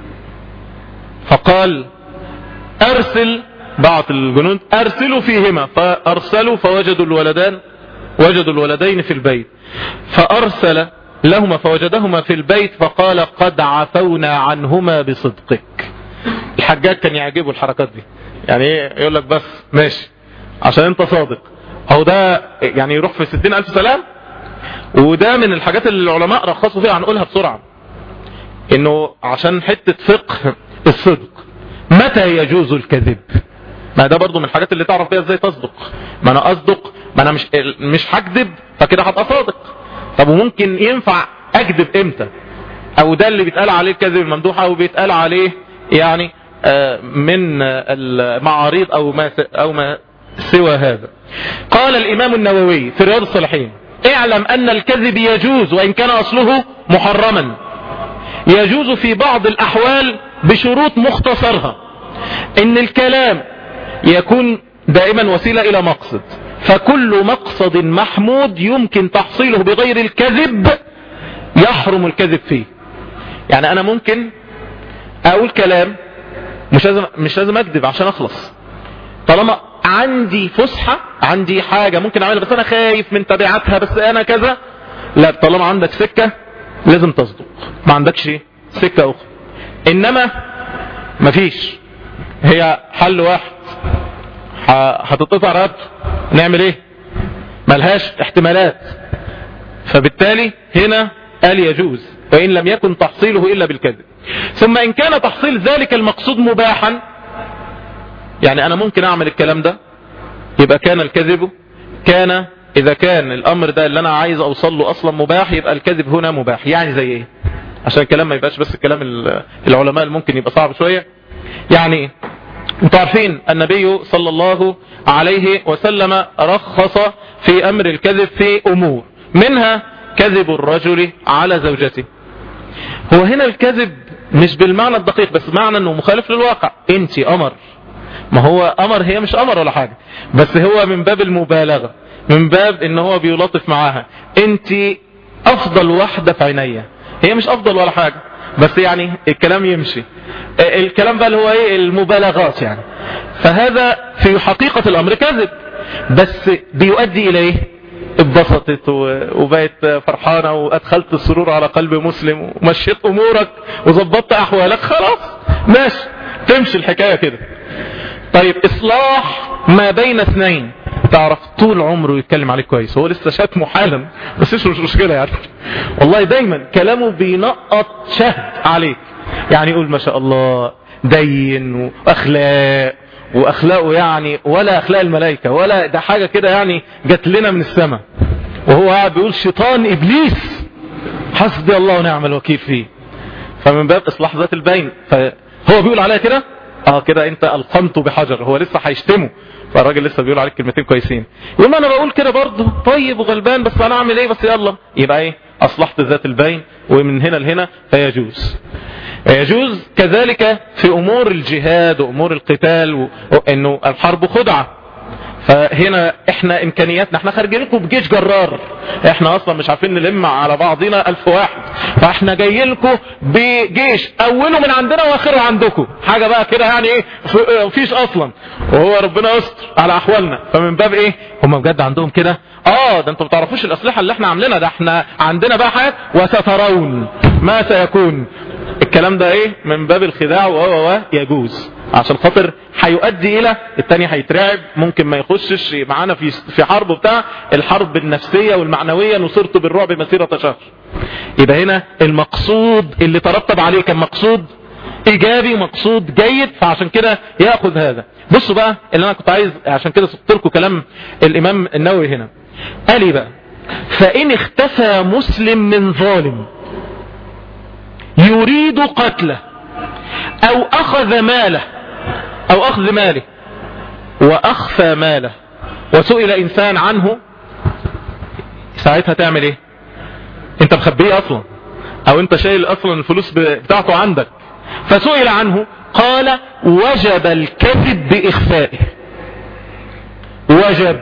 فقال ارسل بعض الجنود ارسلوا فيهما فارسلوا فوجدوا الولدان وجدوا الولدين في البيت فارسل لهما فوجدهما في البيت فقال قد عفونا عنهما بصدقك الحجاج كان يعجبه الحركات دي يعني ايه يقول لك بس ماشي عشان انت صادق او ده يعني يروح في ستين الف سلام وده من الحاجات اللي العلماء رخصوا فيها هنقولها بسرعة انه عشان حتة فقه الصدق متى يجوز الكذب ما ده برضو من الحاجات اللي تعرف بيها ازاي تصدق ما انا اصدق ما انا مش مش هكذب فكده هبقى صادق طب وممكن ينفع اكذب امتى او ده اللي بيتقال عليه الكذب الممدوح او بيتقال عليه يعني من المعاريض او ما او ما سوى هذا قال الامام النووي في رياض الصالحين اعلم ان الكذب يجوز وان كان اصله محرما يجوز في بعض الاحوال بشروط مختصرها ان الكلام يكون دائما وسيلة الى مقصد فكل مقصد محمود يمكن تحصيله بغير الكذب يحرم الكذب فيه يعني انا ممكن اقول كلام مش لازم مش لازم اكذب عشان اخلص طالما عندي فسحة عندي حاجة ممكن اعملها بس انا خايف من تبعاتها بس انا كذا لا طالما عندك سكة لازم تصدق ما عندكش سكة اخرى انما مفيش هي حل واحد هتتقطع رقبته نعمل ايه ملهاش احتمالات فبالتالي هنا قال يجوز وإن لم يكن تحصيله إلا بالكذب ثم إن كان تحصيل ذلك المقصود مباحا يعني أنا ممكن أعمل الكلام ده يبقى كان الكذب كان إذا كان الأمر ده اللي أنا عايز أوصل له أصلا مباح يبقى الكذب هنا مباح يعني زي إيه عشان الكلام ما يبقاش بس الكلام العلماء اللي ممكن يبقى صعب شوية يعني انتوا عارفين النبي صلى الله عليه وسلم رخص في أمر الكذب في أمور منها كذب الرجل على زوجته هو هنا الكذب مش بالمعنى الدقيق بس معنى انه مخالف للواقع انت امر ما هو امر هي مش امر ولا حاجة بس هو من باب المبالغة من باب ان هو بيلطف معاها انت افضل واحدة في عينيا هي مش افضل ولا حاجة بس يعني الكلام يمشي الكلام بقى اللي هو ايه المبالغات يعني فهذا في حقيقة الامر كذب بس بيؤدي الى ايه اتبسطت وبقت فرحانة وادخلت السرور على قلب مسلم ومشيت امورك وظبطت احوالك خلاص ماشي تمشي الحكاية كده طيب اصلاح ما بين اثنين تعرف طول عمره يتكلم عليك كويس هو لسه شاتمه حالا بس مش مشكلة يعني والله دايما كلامه بينقط شهد عليك يعني يقول ما شاء الله دين واخلاق واخلاقه يعني ولا اخلاق الملائكة ولا ده حاجة كده يعني جات لنا من السماء وهو قاعد بيقول شيطان ابليس حسبي الله ونعم الوكيل فيه فمن باب اصلاح ذات البين فهو بيقول عليها كده اه كده انت القمته بحجر هو لسه هيشتمه فالراجل لسه بيقول عليك كلمتين كويسين يقول ما انا بقول كده برضه طيب وغلبان بس انا اعمل ايه بس يلا يبقى ايه اصلحت ذات البين ومن هنا لهنا فيجوز يجوز كذلك في امور الجهاد وامور القتال و... انه الحرب خدعه فهنا احنا امكانياتنا احنا خارجين لكم بجيش جرار احنا اصلا مش عارفين نلم على بعضنا الف واحد فاحنا جايين لكم بجيش اوله من عندنا واخره عندكم حاجة بقى كده يعني ايه مفيش اصلا وهو ربنا يستر على احوالنا فمن باب ايه هم بجد عندهم كده اه ده انتوا ما تعرفوش الاسلحة اللي احنا عاملينها ده احنا عندنا بقى حاجات وسترون ما سيكون الكلام ده ايه من باب الخداع و يجوز عشان خاطر هيؤدي الى التاني هيترعب ممكن ما يخشش معانا في في حرب بتاع الحرب النفسية والمعنوية نصرت بالرعب مسيرة شهر يبقى هنا المقصود اللي ترتب عليه كان مقصود ايجابي ومقصود جيد فعشان كده ياخذ هذا بصوا بقى اللي انا كنت عايز عشان كده سقط لكم كلام الامام النووي هنا قال ايه بقى فان اختفى مسلم من ظالم يريد قتله او اخذ ماله او اخذ ماله واخفى ماله وسئل انسان عنه ساعتها تعمل ايه انت مخبيه اصلا او انت شايل اصلا الفلوس بتاعته عندك فسئل عنه قال وجب الكذب باخفائه وجب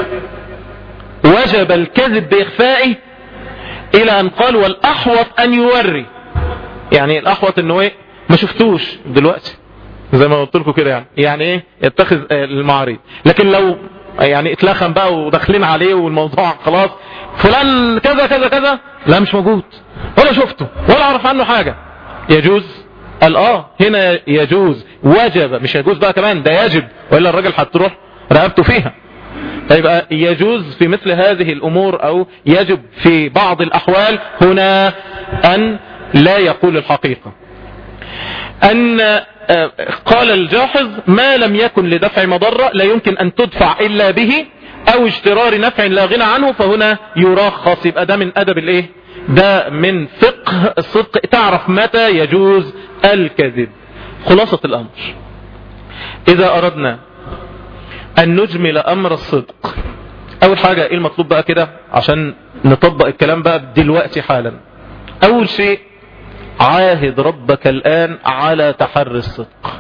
وجب الكذب باخفائه الى ان قال والاحوط ان يوري يعني الاحوط انه ايه ما شفتوش دلوقتي زي ما قلت لكم كده يعني يعني ايه يتخذ المعارض لكن لو يعني اتلخم بقى وداخلين عليه والموضوع خلاص فلان كذا كذا كذا لا مش موجود ولا شفته ولا اعرف عنه حاجة يجوز قال اه هنا يجوز وجب مش يجوز بقى كمان ده يجب وإلا الراجل هتروح رقبته فيها فيبقى يجوز في مثل هذه الأمور أو يجب في بعض الأحوال هنا أن لا يقول الحقيقة أن قال الجاحظ ما لم يكن لدفع مضرة لا يمكن أن تدفع إلا به أو اشترار نفع لا غنى عنه فهنا يرخص يبقى ده من أدب الإيه ده من فقه الصدق تعرف متى يجوز الكذب خلاصة الأمر إذا أردنا أن نجمل أمر الصدق أول حاجة إيه المطلوب بقى كده عشان نطبق الكلام بقى دلوقتي حالا أول شيء عاهد ربك الآن على تحري الصدق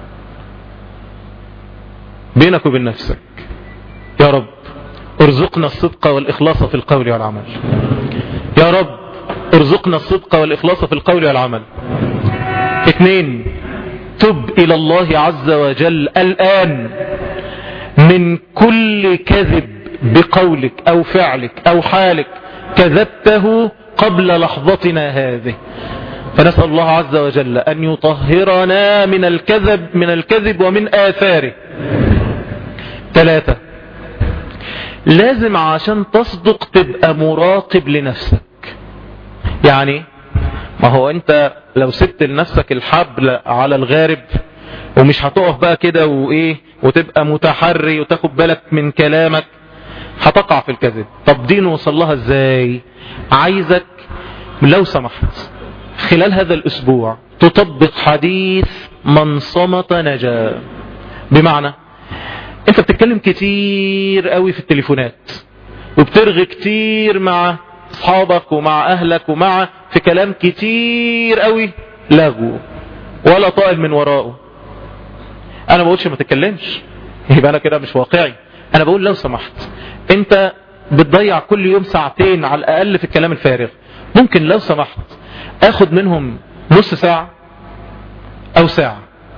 بينك وبين نفسك يا رب ارزقنا الصدق والإخلاص في القول والعمل يا رب ارزقنا الصدق والإخلاص في القول والعمل اثنين تب إلى الله عز وجل الآن من كل كذب بقولك أو فعلك أو حالك كذبته قبل لحظتنا هذه فنسأل الله عز وجل أن يطهرنا من الكذب من الكذب ومن آثاره ثلاثة لازم عشان تصدق تبقى مراقب لنفسك يعني ما هو انت لو سبت لنفسك الحبل على الغارب ومش هتقف بقى كده وايه وتبقى متحري وتاخد بالك من كلامك هتقع في الكذب طب دي نوصل لها ازاي عايزك لو سمحت خلال هذا الاسبوع تطبق حديث من صمت نجا بمعنى انت بتتكلم كتير قوي في التليفونات وبترغي كتير مع اصحابك ومع اهلك ومع في كلام كتير قوي لغو ولا طائل من وراءه انا ما بقولش ما تتكلمش يبقى انا كده مش واقعي انا بقول لو سمحت انت بتضيع كل يوم ساعتين على الاقل في الكلام الفارغ ممكن لو سمحت اخد منهم نص ساعة او ساعة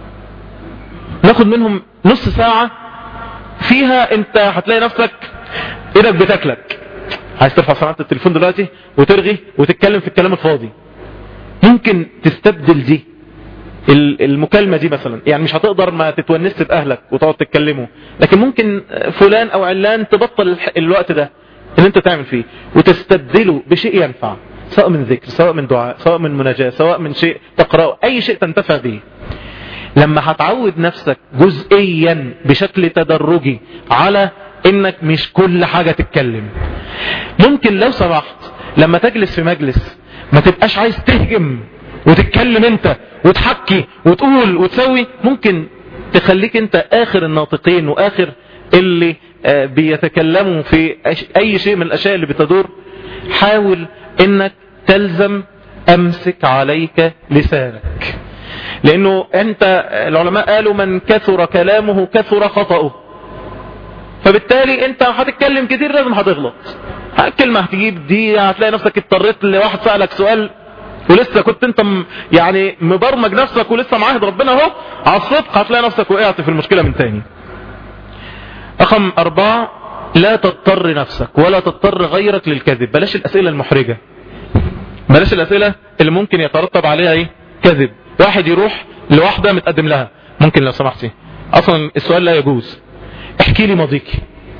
ناخد منهم نص ساعة فيها انت هتلاقي نفسك ايدك بتاكلك عايز ترفع سماعة التليفون دلوقتي وترغي وتتكلم في الكلام الفاضي ممكن تستبدل دي المكالمة دي مثلا يعني مش هتقدر ما تتونست بأهلك وتقعد تتكلموا لكن ممكن فلان او علان تبطل الوقت ده اللي انت تعمل فيه وتستبدله بشيء ينفع سواء من ذكر سواء من دعاء سواء من مناجاة سواء من شيء تقرأه اي شيء تنتفع به لما هتعود نفسك جزئيا بشكل تدرجي على انك مش كل حاجة تتكلم ممكن لو سمحت لما تجلس في مجلس ما تبقاش عايز تهجم وتتكلم انت وتحكي وتقول وتسوي ممكن تخليك انت اخر الناطقين واخر اللي بيتكلموا في اي شيء من الاشياء اللي بتدور حاول انك تلزم امسك عليك لسانك لانه انت العلماء قالوا من كثر كلامه كثر خطأه فبالتالي انت هتتكلم كتير لازم هتغلط كلمة هتجيب دي هتلاقي نفسك اضطريت لواحد سألك سؤال ولسه كنت انت يعني مبرمج نفسك ولسه معاهد ربنا اهو على الصدق هتلاقي نفسك وقعت في المشكلة من تاني رقم اربعة لا تضطر نفسك ولا تضطر غيرك للكذب بلاش الاسئلة المحرجة بلاش الاسئلة اللي ممكن يترتب عليها ايه كذب واحد يروح لواحدة متقدم لها ممكن لو سمحتي اصلا السؤال لا يجوز احكي لي ماضيكي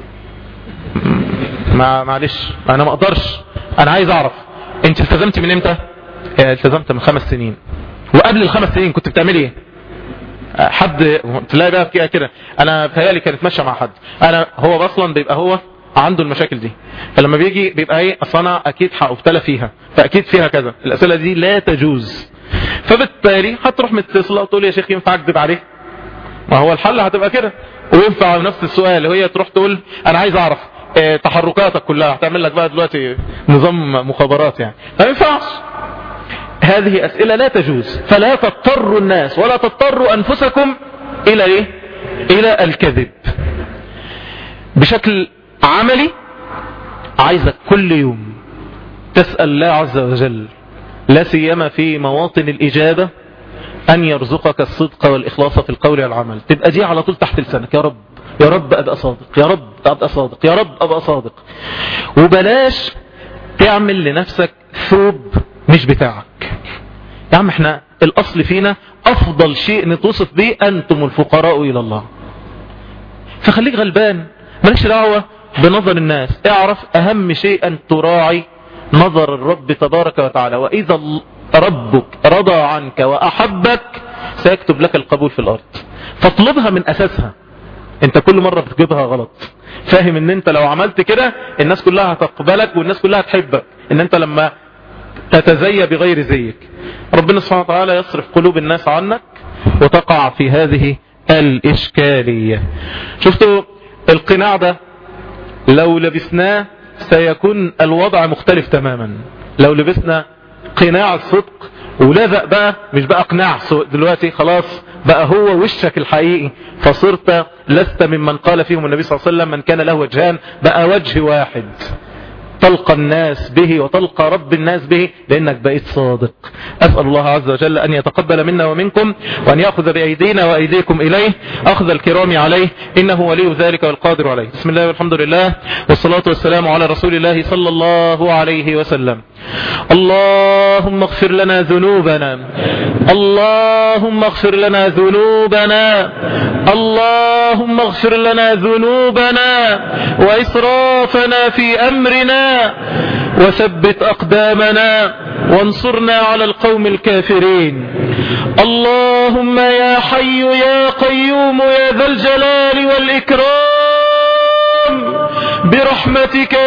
ما معلش انا ما اقدرش انا عايز اعرف انت التزمتي من امتى التزمت من خمس سنين وقبل الخمس سنين كنت بتعملي ايه حد تلاقي بقى كده كده انا بتهيالي كانت ماشيه مع حد انا هو اصلا بيبقى هو عنده المشاكل دي فلما بيجي بيبقى ايه اصل انا اكيد هابتلى فيها فاكيد فيها كذا الاسئله دي لا تجوز فبالتالي هتروح متصله وتقول يا شيخ ينفع اكذب عليه ما هو الحل هتبقى كده وينفع نفس السؤال وهي تروح تقول انا عايز اعرف اه تحركاتك كلها هتعمل لك بقى دلوقتي نظام مخابرات يعني ما ينفعش هذه اسئلة لا تجوز فلا تضطروا الناس ولا تضطروا انفسكم الى ايه الى الكذب بشكل عملي عايزك كل يوم تسأل الله عز وجل لا سيما في مواطن الإجابة أن يرزقك الصدق والإخلاص في القول والعمل تبقى دي على طول تحت لسانك يا رب يا رب أبقى صادق يا رب أبقى صادق يا رب أبقى صادق وبلاش تعمل لنفسك ثوب مش بتاعك يا عم احنا الأصل فينا أفضل شيء نتوصف به أنتم الفقراء إلى الله فخليك غلبان مالكش دعوة بنظر الناس اعرف أهم شيء أن تراعي نظر الرب تبارك وتعالى وإذا ربك رضى عنك وأحبك سيكتب لك القبول في الأرض فاطلبها من أساسها انت كل مرة بتجيبها غلط فاهم ان انت لو عملت كده الناس كلها هتقبلك والناس كلها هتحبك ان انت لما تتزي بغير زيك ربنا سبحانه وتعالى يصرف قلوب الناس عنك وتقع في هذه الإشكالية شفتوا القناع ده لو لبسناه سيكون الوضع مختلف تماما لو لبسنا قناع الصدق ولزق بقى مش بقى قناع دلوقتي خلاص بقى هو وشك الحقيقي فصرت لست ممن قال فيهم النبي صلى الله عليه وسلم من كان له وجهان بقى وجه واحد تلقى الناس به وتلقى رب الناس به لأنك بقيت صادق أسأل الله عز وجل أن يتقبل منا ومنكم وأن يأخذ بأيدينا وأيديكم إليه أخذ الكرام عليه إنه ولي ذلك والقادر عليه بسم الله والحمد لله والصلاة والسلام على رسول الله صلى الله عليه وسلم اللهم اغفر لنا ذنوبنا اللهم اغفر لنا ذنوبنا اللهم اغفر لنا ذنوبنا وإسرافنا في أمرنا وثبت أقدامنا وانصرنا على القوم الكافرين اللهم يا حي يا قيوم يا ذا الجلال والإكرام برحمتك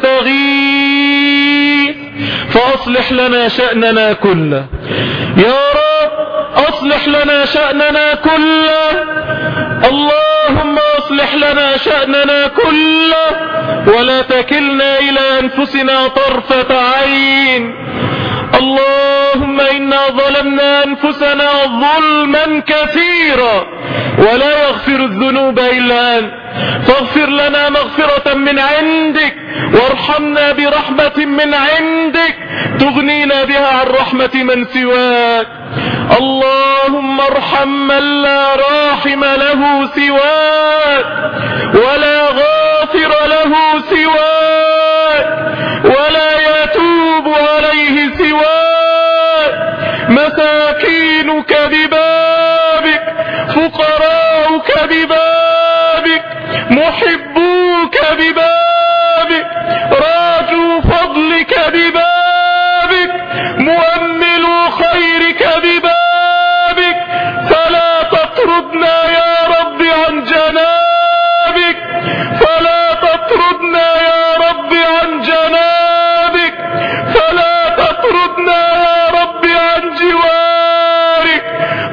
نستغيث فأصلح لنا شأننا كله يا رب أصلح لنا شأننا كله اللهم أصلح لنا شأننا كله ولا تكلنا إلى أنفسنا طرفة عين اللهم إنا ظلمنا أنفسنا ظلما كثيرا ولا يغفر الذنوب إلا أنت فاغفر لنا مغفرة من عندك وارحمنا برحمة من عندك تغنينا بها عن رحمة من سواك اللهم ارحم من لا راحم له سواك ولا غافر له سواك ولا يتوب عليه سواك مساكينك ببابك فقراؤك ببابك محبوك ببابك راجوا فضلك ببابك مؤملوا خيرك ببابك فلا تطردنا يا رب عن جنابك فلا تطردنا يا رب عن جنابك فلا تطردنا يا رب عن جوارك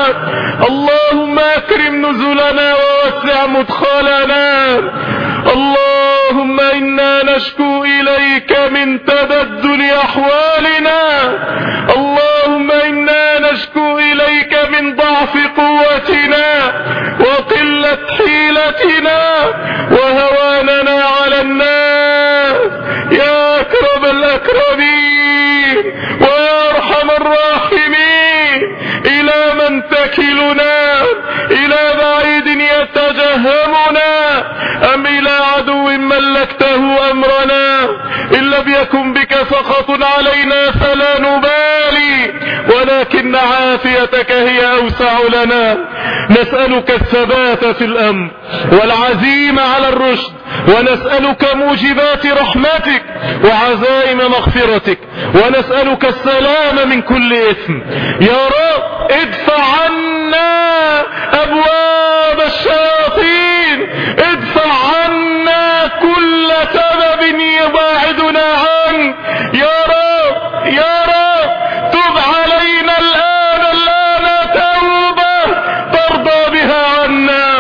اللهم اكرم نزلنا ووسع مدخلنا اللهم انا نشكو اليك من تبدل احوالنا اللهم انا نشكو اليك من ضعف قوتنا وقلة حيلتنا وهواننا على الناس يا اكرم الاكرمين ويا ارحم الراحمين الى من تكلنا الى بعيد يتجهمنا ام الى عدو ملكته امرنا ان لم يكن بك سخط علينا فلا نبالي ولكن عافيتك هي اوسع لنا نسألك الثبات في الامر والعزيمة على الرشد ونسألك موجبات رحمتك وعزائم مغفرتك ونسألك السلام من كل اثم يا رب ادفع عنا ابواب الشياطين ادفع عنا كل سبب يباعدنا عنك يا رب يا رب تب علينا الآن الآن توبة ترضى بها عنا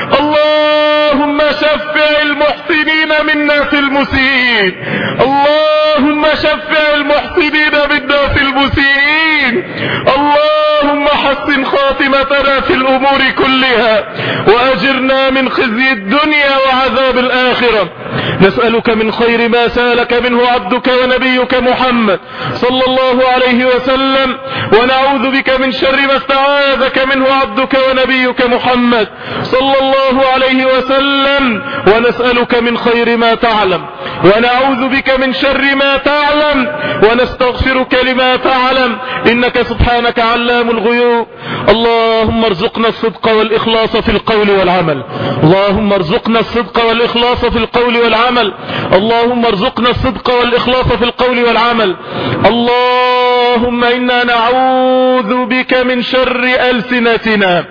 اللهم شفع المحسنين منا في المسيئين اللهم شفع المحسنين منا في المسيئين اللهم حسن خاتمتنا في الأمور كلها وأجرنا من خزي الدنيا وعذاب الآخرة نسألك من خير ما سالك منه عبدك ونبيك محمد صلى الله عليه وسلم ونعوذ بك من شر ما استعاذك منه عبدك ونبيك محمد صلى الله عليه وسلم ونسألك من خير ما تعلم ونعوذ بك من شر ما تعلم ونستغفرك لما تعلم إنك سبحانك علام الغيوب اللهم ارزقنا الصدق والإخلاص في القول والعمل اللهم ارزقنا الصدق والإخلاص في القول والعمل اللهم ارزقنا الصدق والإخلاص في القول والعمل اللهم إنا نعوذ بك من شر ألسنتنا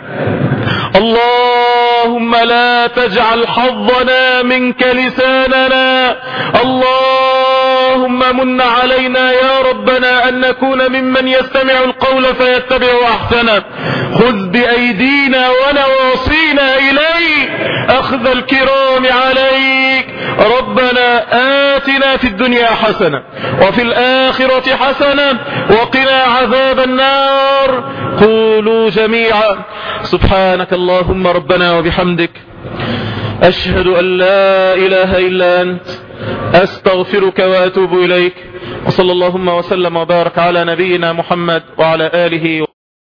اللهم لا تجعل حظنا منك لساننا اللهم من علينا يا ربنا أن نكون ممن يستمع القول فيتبع أحسنه خذ بأيدينا ونواصينا إليك أخذ الكرام عليك ربنا آتنا في الدنيا حسنة وفي الآخرة حسنة وقنا عذاب النار قولوا جميعا سبحانك اللهم ربنا وبحمدك أشهد أن لا إله إلا أنت أستغفرك وأتوب إليك وصلى اللهم وسلم وبارك على نبينا محمد وعلى آله